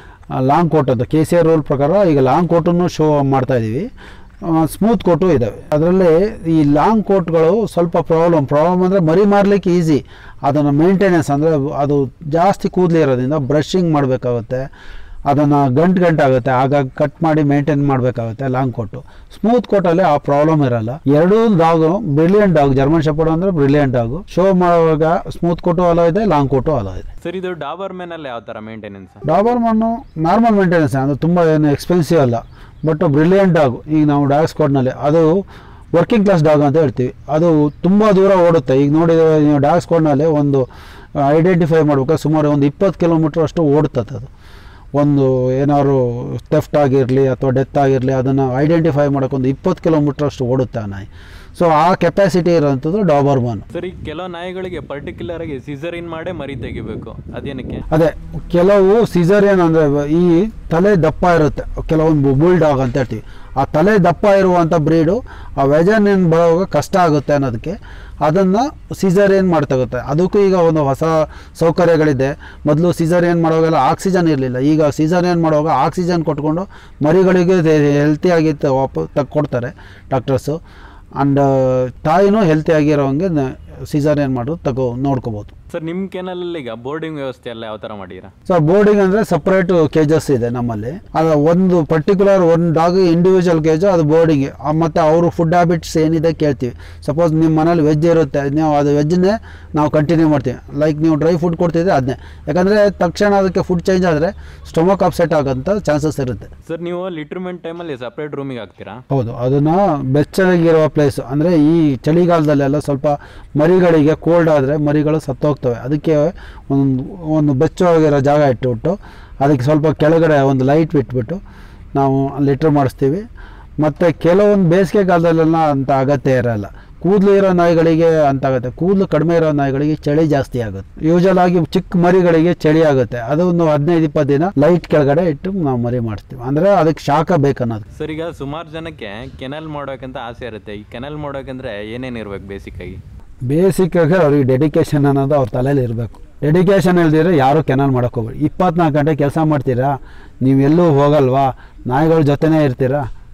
ಲಾಂಗ್ ಕೋಟ್ ಅಂತ ಕೆ ಸಿ ಆರ್ ರೂಲ್ ಪ್ರಕಾರ ಈಗ ಲಾಂಗ್ ಕೋಟನ್ನು ಶೋ ಮಾಡ್ತಾ ಇದ್ದೀವಿ ಸ್ಮೂತ್ ಕೋಟು ಇದ್ದಾವೆ ಅದರಲ್ಲಿ ಈ ಲಾಂಗ್ ಕೋಟ್ಗಳು ಸ್ವಲ್ಪ ಪ್ರಾಬ್ಲಮ್ ಪ್ರಾಬ್ಲಮ್ ಅಂದರೆ ಮರಿ ಮಾರಲಿಕ್ಕೆ ಈಸಿ ಅದನ್ನು ಮೇಂಟೆನೆನ್ಸ್ ಅಂದರೆ ಅದು ಜಾಸ್ತಿ ಕೂದಲು ಇರೋದ್ರಿಂದ ಬ್ರಷಿಂಗ್ ಮಾಡಬೇಕಾಗುತ್ತೆ ಅದನ್ನು ಗಂಟು ಗಂಟಾಗುತ್ತೆ ಆಗಾಗ ಕಟ್ ಮಾಡಿ ಮೇಂಟೈನ್ ಮಾಡಬೇಕಾಗುತ್ತೆ ಲಾಂಗ್ ಕೋಟು ಸ್ಮೂತ್ ಕೋಟಲ್ಲಿ ಆ ಪ್ರಾಬ್ಲಮ್ ಇರಲ್ಲ ಎರಡೂ dog brilliant dog German shepherd ಅಂದರೆ ಬ್ರಿಲಿಯಂಟ್ ಡಾಗು ಶೋ ಮಾಡುವಾಗ ಸ್ಮೂತ್ ಕೋಟು ಅಲೋ ಇದೆ ಲಾಂಗ್ ಕೋಟು ಅಲೋ ಇದೆ ಸರ್ ಇದು ಡಾಬರ್ ಮೆನಲ್ಲಿ ಯಾವ ಥರ ಮೇಂಟೆನೆನ್ಸ್ ಡಾಬರ್ ಮಣ್ಣು ನಾರ್ಮಲ್ ಮೇಂಟೆನೆನ್ಸ್ ಅಂದರೆ ತುಂಬ ಏನು ಎಕ್ಸ್ಪೆನ್ಸಿವ್ ಅಲ್ಲ ಬಟ್ ಬ್ರಿಲಿಯಂಟ್ ಡಾಗ್ ಈಗ ನಾವು ಡಾಗ್ ಸ್ಕ್ವಾಡ್ನಲ್ಲಿ ಅದು ವರ್ಕಿಂಗ್ ಕ್ಲಾಸ್ ಡಾಗ್ ಅಂತ ಹೇಳ್ತೀವಿ ಅದು ತುಂಬ ದೂರ ಓಡುತ್ತೆ ಈಗ ನೋಡಿದರೆ ನೀವು ಡಾಗ್ ಸ್ಕ್ವಾಡ್ನಲ್ಲಿ ಒಂದು ಐಡೆಂಟಿಫೈ ಮಾಡ್ಬೇಕಾದ್ರೆ ಸುಮಾರು ಒಂದು ಇಪ್ಪತ್ತು ಕಿಲೋಮೀಟ್ರ್ ಅಷ್ಟು ಓಡುತ್ತದೆ ಅದು ಒಂದು ಏನಾದ್ರು ಥೆಫ್ಟ್ ಆಗಿರಲಿ ಅಥವಾ ಡೆತ್ ಆಗಿರಲಿ ಅದನ್ನು ಐಡೆಂಟಿಫೈ ಮಾಡೋಕೆ ಒಂದು ಇಪ್ಪತ್ತು ಕಿಲೋಮೀಟ್ರ್ ಅಷ್ಟು ಓಡುತ್ತೆ ಆ ನಾಯಿ ಸೊ ಆ ಕೆಪಾಸಿಟಿ ಇರೋಂಥದ್ದು ಡಾಬರ್ಮನ್ ಸರ್ ಈ ಕೆಲವು ನಾಯಿಗಳಿಗೆ ಪರ್ಟಿಕ್ಯುಲರ್ ಆಗಿ ಸಿಸರಿನ್ ಮಾಡೇ ಮರಿ ತೆಗಿಬೇಕು ಅದೇನಕ್ಕೆ ಅದೇ ಕೆಲವು ಸಿಸರಿಯನ್ ಅಂದರೆ ಈ ತಲೆ ದಪ್ಪ ಇರುತ್ತೆ ಕೆಲವೊಂದು ಬುಲ್ ಡಾಗ್ ಅಂತ ಹೇಳ್ತೀವಿ ಆ ತಲೆ ದಪ್ಪ ಇರುವಂಥ ಬ್ರೀಡು ಆ ವೆಜನ್ ಬರೋವಾಗ ಕಷ್ಟ ಆಗುತ್ತೆ ಅನ್ನೋದಕ್ಕೆ ಅದನ್ನು ಸಿಸರಿಯನ್ ಮಾಡ್ತಾಗುತ್ತೆ ಅದಕ್ಕೂ ಈಗ ಒಂದು ಹೊಸ ಸೌಕರ್ಯಗಳಿದೆ ಮೊದಲು ಸಿಸರಿಯನ್ ಮಾಡುವಾಗೆಲ್ಲ ಆಕ್ಸಿಜನ್ ಇರಲಿಲ್ಲ ಈಗ ಸಿಸರಿಯನ್ ಮಾಡುವಾಗ ಆಕ್ಸಿಜನ್ ಕೊಟ್ಕೊಂಡು ಮರಿಗಳಿಗೆ ಹೆಲ್ತಿಯಾಗಿ ವಾಪ ತಗ್ ಕೊಡ್ತಾರೆ ಡಾಕ್ಟರ್ಸು ಆ್ಯಂಡ್ ತಾಯಿನೂ ಹೆಲ್ತಿಯಾಗಿರೋಂಗೆ ಸಿಸರಿಯನ್ ಮಾಡೋದು ತಗೋ ನೋಡ್ಕೋಬೋದು ಸರ್ ನಿಮ್ಮ ಕೆನಲಲ್ಲಿ ಈಗ ಬೋರ್ಡಿಂಗ್ ವ್ಯವಸ್ಥೆ ಎಲ್ಲ ಯಾವ ಥರ ಮಾಡಿರಾ ಸೊ ಬೋರ್ಡಿಂಗ್ ಅಂದರೆ ಸಪ್ರೇಟ್ ಕೇಜಸ್ ಇದೆ ನಮ್ಮಲ್ಲಿ ಅದು ಒಂದು ಪರ್ಟಿಕ್ಯುಲರ್ ಒಂದು ಡಾಗ್ ಇಂಡಿವಿಜುವಲ್ ಕೇಜು ಅದು ಬೋರ್ಡಿಂಗ್ ಮತ್ತು ಅವರು ಫುಡ್ ಹ್ಯಾಬಿಟ್ಸ್ ಏನಿದೆ ಕೇಳ್ತೀವಿ ಸಪೋಸ್ ನಿಮ್ಮ ಮನೇಲಿ ವೆಜ್ ಇರುತ್ತೆ ನೀವು ಅದು ವೆಜ್ನೇ ನಾವು ಕಂಟಿನ್ಯೂ ಮಾಡ್ತೀವಿ ಲೈಕ್ ನೀವು ಡ್ರೈ ಫುಡ್ ಕೊಡ್ತಿದ್ರೆ ಅದನ್ನೇ ಯಾಕಂದರೆ ತಕ್ಷಣ ಅದಕ್ಕೆ ಫುಡ್ ಚೇಂಜ್ ಆದರೆ ಸ್ಟೊಮಕ್ ಅಪ್ಸೆಟ್ ಆಗೋಂಥ ಚಾನ್ಸಸ್ ಇರುತ್ತೆ ಸರ್ ನೀವು ಲಿಟ್ರಿಮೆಂಟ್ ಟೈಮಲ್ಲಿ ಸಪ್ರೇಟ್ ರೂಮಿಗೆ ಹಾಕ್ತೀರಾ ಹೌದು ಅದನ್ನು ಬೆಚ್ಚಗಿರುವ ಪ್ಲೇಸು ಅಂದರೆ ಈ ಚಳಿಗಾಲದಲ್ಲೆಲ್ಲ ಸ್ವಲ್ಪ ಮರಿಗಳಿಗೆ ಕೋಲ್ಡ್ ಆದರೆ ಮರಿಗಳು ಸತ್ತೋಗ್ತವೆ ಅದಕ್ಕೆ ಒಂದು ಒಂದು ಬೆಚ್ಚವಾಗಿರೋ ಜಾಗ ಇಟ್ಬಿಟ್ಟು ಅದಕ್ಕೆ ಸ್ವಲ್ಪ ಕೆಳಗಡೆ ಒಂದು ಲೈಟ್ ಬಿಟ್ಬಿಟ್ಟು ನಾವು ಲಿಟ್ರ್ ಮಾಡಿಸ್ತೀವಿ ಮತ್ತು ಕೆಲವೊಂದು ಬೇಸಿಗೆ ಕಾಲದಲ್ಲೆಲ್ಲ ಅಂಥ ಅಗತ್ಯ ಇರಲ್ಲ ಕೂದಲು ಇರೋ ನಾಯಿಗಳಿಗೆ ಅಂತ ಆಗುತ್ತೆ ಕೂದಲು ಕಡಿಮೆ ಇರೋ ನಾಯಿಗಳಿಗೆ ಚಳಿ ಜಾಸ್ತಿ ಆಗುತ್ತೆ ಯೂಶಲ್ ಆಗಿ ಚಿಕ್ಕ ಮರಿಗಳಿಗೆ ಚಳಿ ಆಗುತ್ತೆ ಅದು ಒಂದು ಹದಿನೈದು ಇಪ್ಪತ್ತು ದಿನ ಲೈಟ್ ಕೆಳಗಡೆ ಇಟ್ಟು ನಾವು ಮರಿ ಮಾಡ್ತೀವಿ ಅಂದರೆ ಅದಕ್ಕೆ ಶಾಖ ಬೇಕನ್ನೋದು ಸರ್ ಈಗ ಸುಮಾರು ಜನಕ್ಕೆ ಕೆನಲ್ ಮಾಡೋಕ್ಕಂತ ಆಸೆ ಇರುತ್ತೆ ಈ ಕೆನಲ್ ಮಾಡೋಕ್ಕಂದ್ರೆ ಏನೇನು ಇರ್ಬೇಕು ಬೇಸಿಕ್ಕಾಗಿ ಬೇಸಿಕ್ಕಾಗಿ ಅವ್ರಿಗೆ ಡೆಡಿಕೇಶನ್ ಅನ್ನೋದು ಅವ್ರ ತಲೆಯಲ್ಲಿ ಇರಬೇಕು ಡೆಡಿಕೇಶನ್ ಇಲ್ದಿದ್ರೆ ಯಾರೂ ಕೆನಲ್ ಮಾಡೋಕೆ ಹೋಗ್ಬೇಡಿ ಇಪ್ಪತ್ನಾಲ್ಕು ಗಂಟೆ ಕೆಲಸ ಮಾಡ್ತೀರಾ ನೀವು ಎಲ್ಲೂ ಹೋಗಲ್ವಾ ನಾಯಿಗಳ ಜೊತೆನೇ ಇರ್ತೀರಾ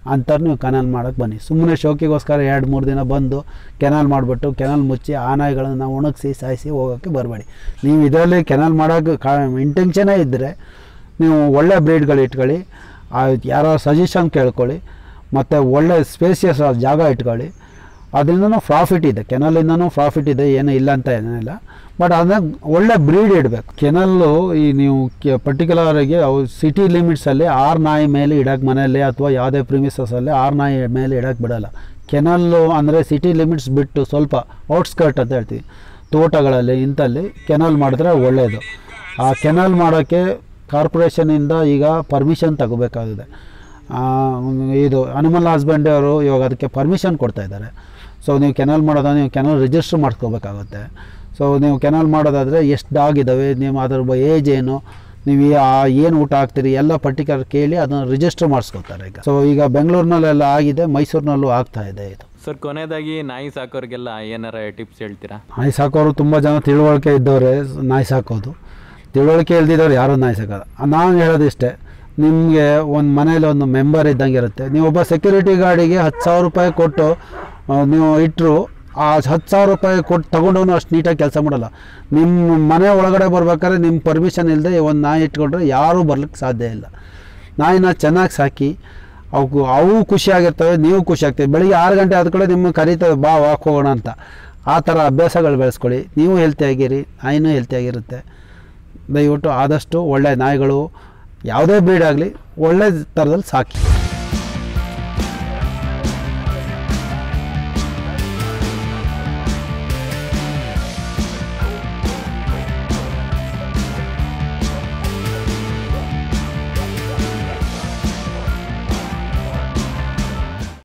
ಅಂಥವ್ರು ನೀವು ಕೆನಲ್ ಮಾಡೋಕ್ಕೆ ಬನ್ನಿ ಸುಮ್ಮನೆ ಶೋಕಿಗೋಸ್ಕರ ಎರಡು ಮೂರು ದಿನ ಬಂದು ಕೆನಲ್ ಮಾಡಿಬಿಟ್ಟು ಕೆನಲ್ ಮುಚ್ಚಿ ಆ ನಾಯಿಗಳನ್ನು ನಾವು ಒಣಗಿಸಿ ಸಾಯಿಸಿ ಹೋಗೋಕ್ಕೆ ಬರಬೇಡಿ ನೀವು ಇದರಲ್ಲಿ ಕೆನಲ್ ಮಾಡೋಕ್ಕೆ ಕಾ ಇಂಟೆನ್ಷನೇ ಇದ್ದರೆ ನೀವು ಒಳ್ಳೆ ಬ್ರೀಡ್ಗಳು ಇಟ್ಕೊಳ್ಳಿ ಆ ಯಾರೋ ಸಜೆಷನ್ ಕೇಳ್ಕೊಳ್ಳಿ ಮತ್ತು ಒಳ್ಳೆ ಸ್ಪೇಸಿಯಸ್ ಜಾಗ ಇಟ್ಕೊಳ್ಳಿ ಅದರಿಂದನೂ ಪ್ರಾಫಿಟ್ ಇದೆ ಕೆನಲಿಂದನೂ ಪ್ರಾಫಿಟ್ ಇದೆ ಏನು ಇಲ್ಲ ಅಂತ ಏನಿಲ್ಲ ಬಟ್ ಅದನ್ನ ಒಳ್ಳೆ ಬ್ರೀಡ್ ಇಡಬೇಕು ಕೆನಲ್ಲು ಈ ನೀವು ಪರ್ಟಿಕ್ಯುಲರಾಗಿ ಅವು ಸಿಟಿ ಲಿಮಿಟ್ಸಲ್ಲಿ ಆರು ನಾಯಿ ಮೇಲೆ ಇಡೋಕ್ಕೆ ಮನೆಯಲ್ಲಿ ಅಥವಾ ಯಾವುದೇ ಪ್ರಿಮಿಸಸಲ್ಲಿ ಆರು ನಾಯಿ ಮೇಲೆ ಇಡೋಕ್ಕೆ ಬಿಡೋಲ್ಲ ಕೆನಲ್ಲು ಅಂದರೆ ಸಿಟಿ ಲಿಮಿಟ್ಸ್ ಬಿಟ್ಟು ಸ್ವಲ್ಪ ಔಟ್ಸ್ಕರ್ಟ್ ಅಂತ ಹೇಳ್ತೀವಿ ತೋಟಗಳಲ್ಲಿ ಇಂಥಲ್ಲಿ ಕೆನಲ್ ಮಾಡಿದ್ರೆ ಒಳ್ಳೆಯದು ಆ ಕೆನಲ್ ಮಾಡೋಕ್ಕೆ ಕಾರ್ಪೊರೇಷನಿಂದ ಈಗ ಪರ್ಮಿಷನ್ ತಗೋಬೇಕಾಗಿದೆ ಆ, ಇದು ಅನಿಮಲ್ ಹಸ್ಬೆಂಡ್ ಅವರು ಇವಾಗ ಅದಕ್ಕೆ ಪರ್ಮಿಷನ್ ಕೊಡ್ತಾ ಇದ್ದಾರೆ ಸೊ ನೀವು ಕೆನಲ್ ಮಾಡೋದ ನೀವು ಕೆನಲ್ ರಿಜಿಸ್ಟರ್ ಮಾಡ್ಕೋಬೇಕಾಗುತ್ತೆ ಸೊ ನೀವು ಕೆನಲ್ ಮಾಡೋದಾದರೆ ಎಷ್ಟು ಡಾಗ್ ಇದ್ದಾವೆ ನೀವು ಅದ್ರ ಏಜ್ ಏನು ನೀವು ಏನು ಊಟ ಹಾಕ್ತೀರಿ ಎಲ್ಲ ಪರ್ಟಿಕ್ಯುಲರ್ ಕೇಳಿ ಅದನ್ನು ರಿಜಿಸ್ಟರ್ ಮಾಡಿಸ್ಕೊತಾರೆ ಈಗ ಸೊ ಈಗ ಬೆಂಗಳೂರಿನಲ್ಲೆಲ್ಲ ಆಗಿದೆ ಮೈಸೂರಿನಲ್ಲೂ ಆಗ್ತಾ ಇದೆ ಇದು ಸರ್ ಕೊನೆಯದಾಗಿ ನಾಯಿ ಸಾಕೋರಿಗೆಲ್ಲ ಏನಾರ ಟಿಪ್ಸ್ ಹೇಳ್ತೀರಾ ನಾಯಿ ಸಾಕೋರು ತುಂಬ ಜನ ತಿಳುವಳಿಕೆ ಇದ್ದವ್ರೆ ನಾಯಿ ಸಾಕೋದು ತಿಳುವಳಿಕೆ ಇಲ್ದಿದ್ದವ್ರು ಯಾರೂ ನಾಯಿ ಸಾಕೋದು ನಾನು ಹೇಳೋದಿಷ್ಟೇ ನಿಮಗೆ ಒಂದು ಮನೇಲಿ ಒಂದು ಮೆಂಬರ್ ಇದ್ದಂಗೆ ಇರುತ್ತೆ ನೀವು ಒಬ್ಬ ಸೆಕ್ಯೂರಿಟಿ ಗಾರ್ಡಿಗೆ ಹತ್ತು ಸಾವಿರ ರೂಪಾಯಿ ಕೊಟ್ಟು ಆ, ನೀವು ಇಟ್ಟರು ಆ ಹತ್ತು ಸಾವಿರ ರೂಪಾಯಿ ಕೊಟ್ಟು ತೊಗೊಂಡವನು ಅಷ್ಟು ನೀಟಾಗಿ ಕೆಲಸ ಮಾಡಲ್ಲ ನಿಮ್ಮ ಮನೆ ಒಳಗಡೆ ಬರ್ಬೇಕಾದ್ರೆ ನಿಮ್ಮ ಪರ್ಮಿಷನ್ ಇಲ್ಲದೆ ಒಂದು ನಾಯಿ ಇಟ್ಕೊಂಡ್ರೆ ಯಾರೂ ಬರ್ಲಿಕ್ಕೆ ಸಾಧ್ಯ ಇಲ್ಲ ನಾಯಿನ ಚೆನ್ನಾಗಿ ಸಾಕಿ ಅವಕ್ಕೂ ಅವು ಖುಷಿಯಾಗಿರ್ತವೆ ನೀವು ಖುಷಿ ಆಗ್ತೀವಿ ಬೆಳಿಗ್ಗೆ ಆರು ಗಂಟೆ ಆದ ಕಡೆ ನಿಮಗೆ ಕರೀತವೆ ಬಾ ವಾಕ್ ಹೋಗೋಣ ಅಂತ ಆ ಥರ ಅಭ್ಯಾಸಗಳು ಬೆಳೆಸ್ಕೊಳ್ಳಿ ನೀವು ಹೆಲ್ತಿಯಾಗಿರಿ ನಾಯಿನೂ ಹೆಲ್ತಿಯಾಗಿರುತ್ತೆ ದಯವಿಟ್ಟು ಆದಷ್ಟು ಒಳ್ಳೆ ನಾಯಿಗಳು ಯಾವುದೇ ಬ್ರೀಡ್ ಆಗಲಿ ಒಳ್ಳೆ ಥರದಲ್ಲಿ ಸಾಕಿ